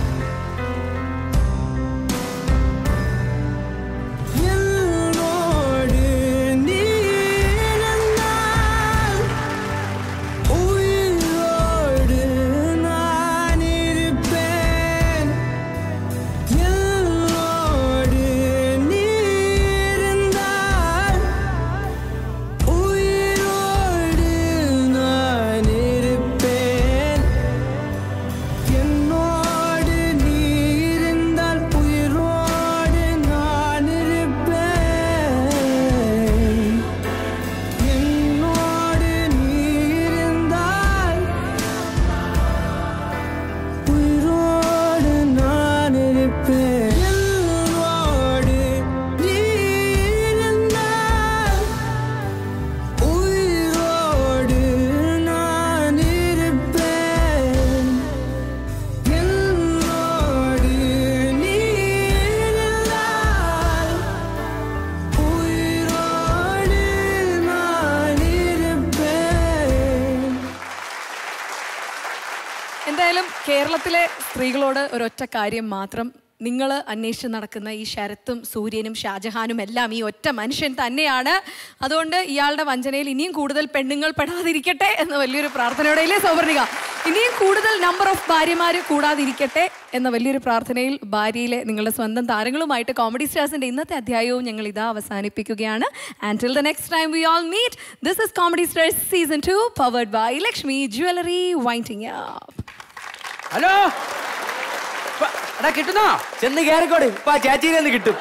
എന്തായാലും കേരളത്തിലെ സ്ത്രീകളോട് ഒരൊറ്റ കാര്യം മാത്രം നിങ്ങൾ അന്വേഷിച്ച് നടക്കുന്ന ഈ ശരത്തും സൂര്യനും ഷാജഹാനും എല്ലാം ഈ ഒറ്റ മനുഷ്യൻ തന്നെയാണ് അതുകൊണ്ട് ഇയാളുടെ വഞ്ചനയിൽ ഇനിയും കൂടുതൽ പെണ്ണുങ്ങൾ പെടാതിരിക്കട്ടെ എന്ന വലിയൊരു പ്രാർത്ഥനയോടെയില്ലേ സൗവർണിക ഇനിയും കൂടുതൽ നമ്പർ ഓഫ് ഭാര്യമാർ കൂടാതിരിക്കട്ടെ എന്ന വലിയൊരു പ്രാർത്ഥനയിൽ ഭാര്യയിലെ നിങ്ങളുടെ സ്വന്തം താരങ്ങളുമായിട്ട് കോമഡി സ്റ്റാർസിന്റെ ഇന്നത്തെ അധ്യായവും ഞങ്ങൾ ഇതാ അവസാനിപ്പിക്കുകയാണ് and till the next time we all meet this is comedy stars season two powered by Lakshmi jewellery winding up hello പ- എടാ കിട്ടുന്നോ ചെന്ന് കയറിക്കോട് ഇപ്പൊ ആ ചേച്ചിയിൽ നിന്ന് കിട്ടും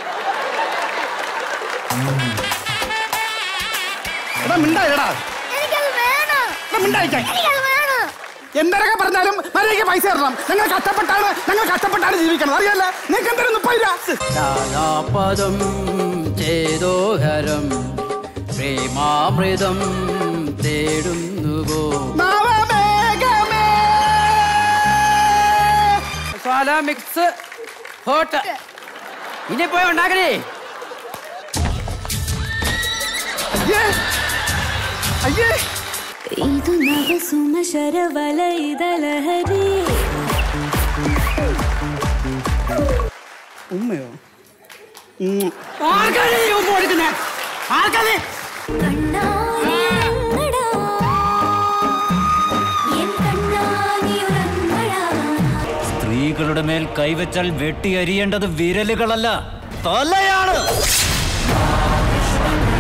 എടാ മിണ്ടായിരടാ എനിക്കത് വേണം മിണ്ടായിക്കേ എനിക്കത് വേണം എന്തൊക്കെ പറഞ്ഞാലും മര്യാദയ്ക്ക് പൈസ തരണം ഞങ്ങൾ കഷ്ടപ്പെട്ടാണ് ഞങ്ങൾ കഷ്ടപ്പെട്ടാണ് ജീവിക്കുന്നത് അറിയാലേ നിങ്ങൾക്ക് എന്തായാലും മുപ്പത് പദം ചേതോഹരം പ്രേമാമൃതം തേടുന്നുവോ മസാല മിക്സ് ഹോട്ട് ഇനി പോയി ഉണ്ടാക്കണേ ಇದು ನವ ಸುಮ ಶರವಲ ಇದಲಹರಿ ഉമ്മയോ ആർക്കാണ് ഈ ഉമ്മ കൊടുക്കുന്നെ? ആർക്കാണ്? സ്ത്രീകളുടെ മേൽ കൈവച്ചാൽ വെട്ടി അരിയേണ്ടത് വിരലുകളല്ല തലയാണ്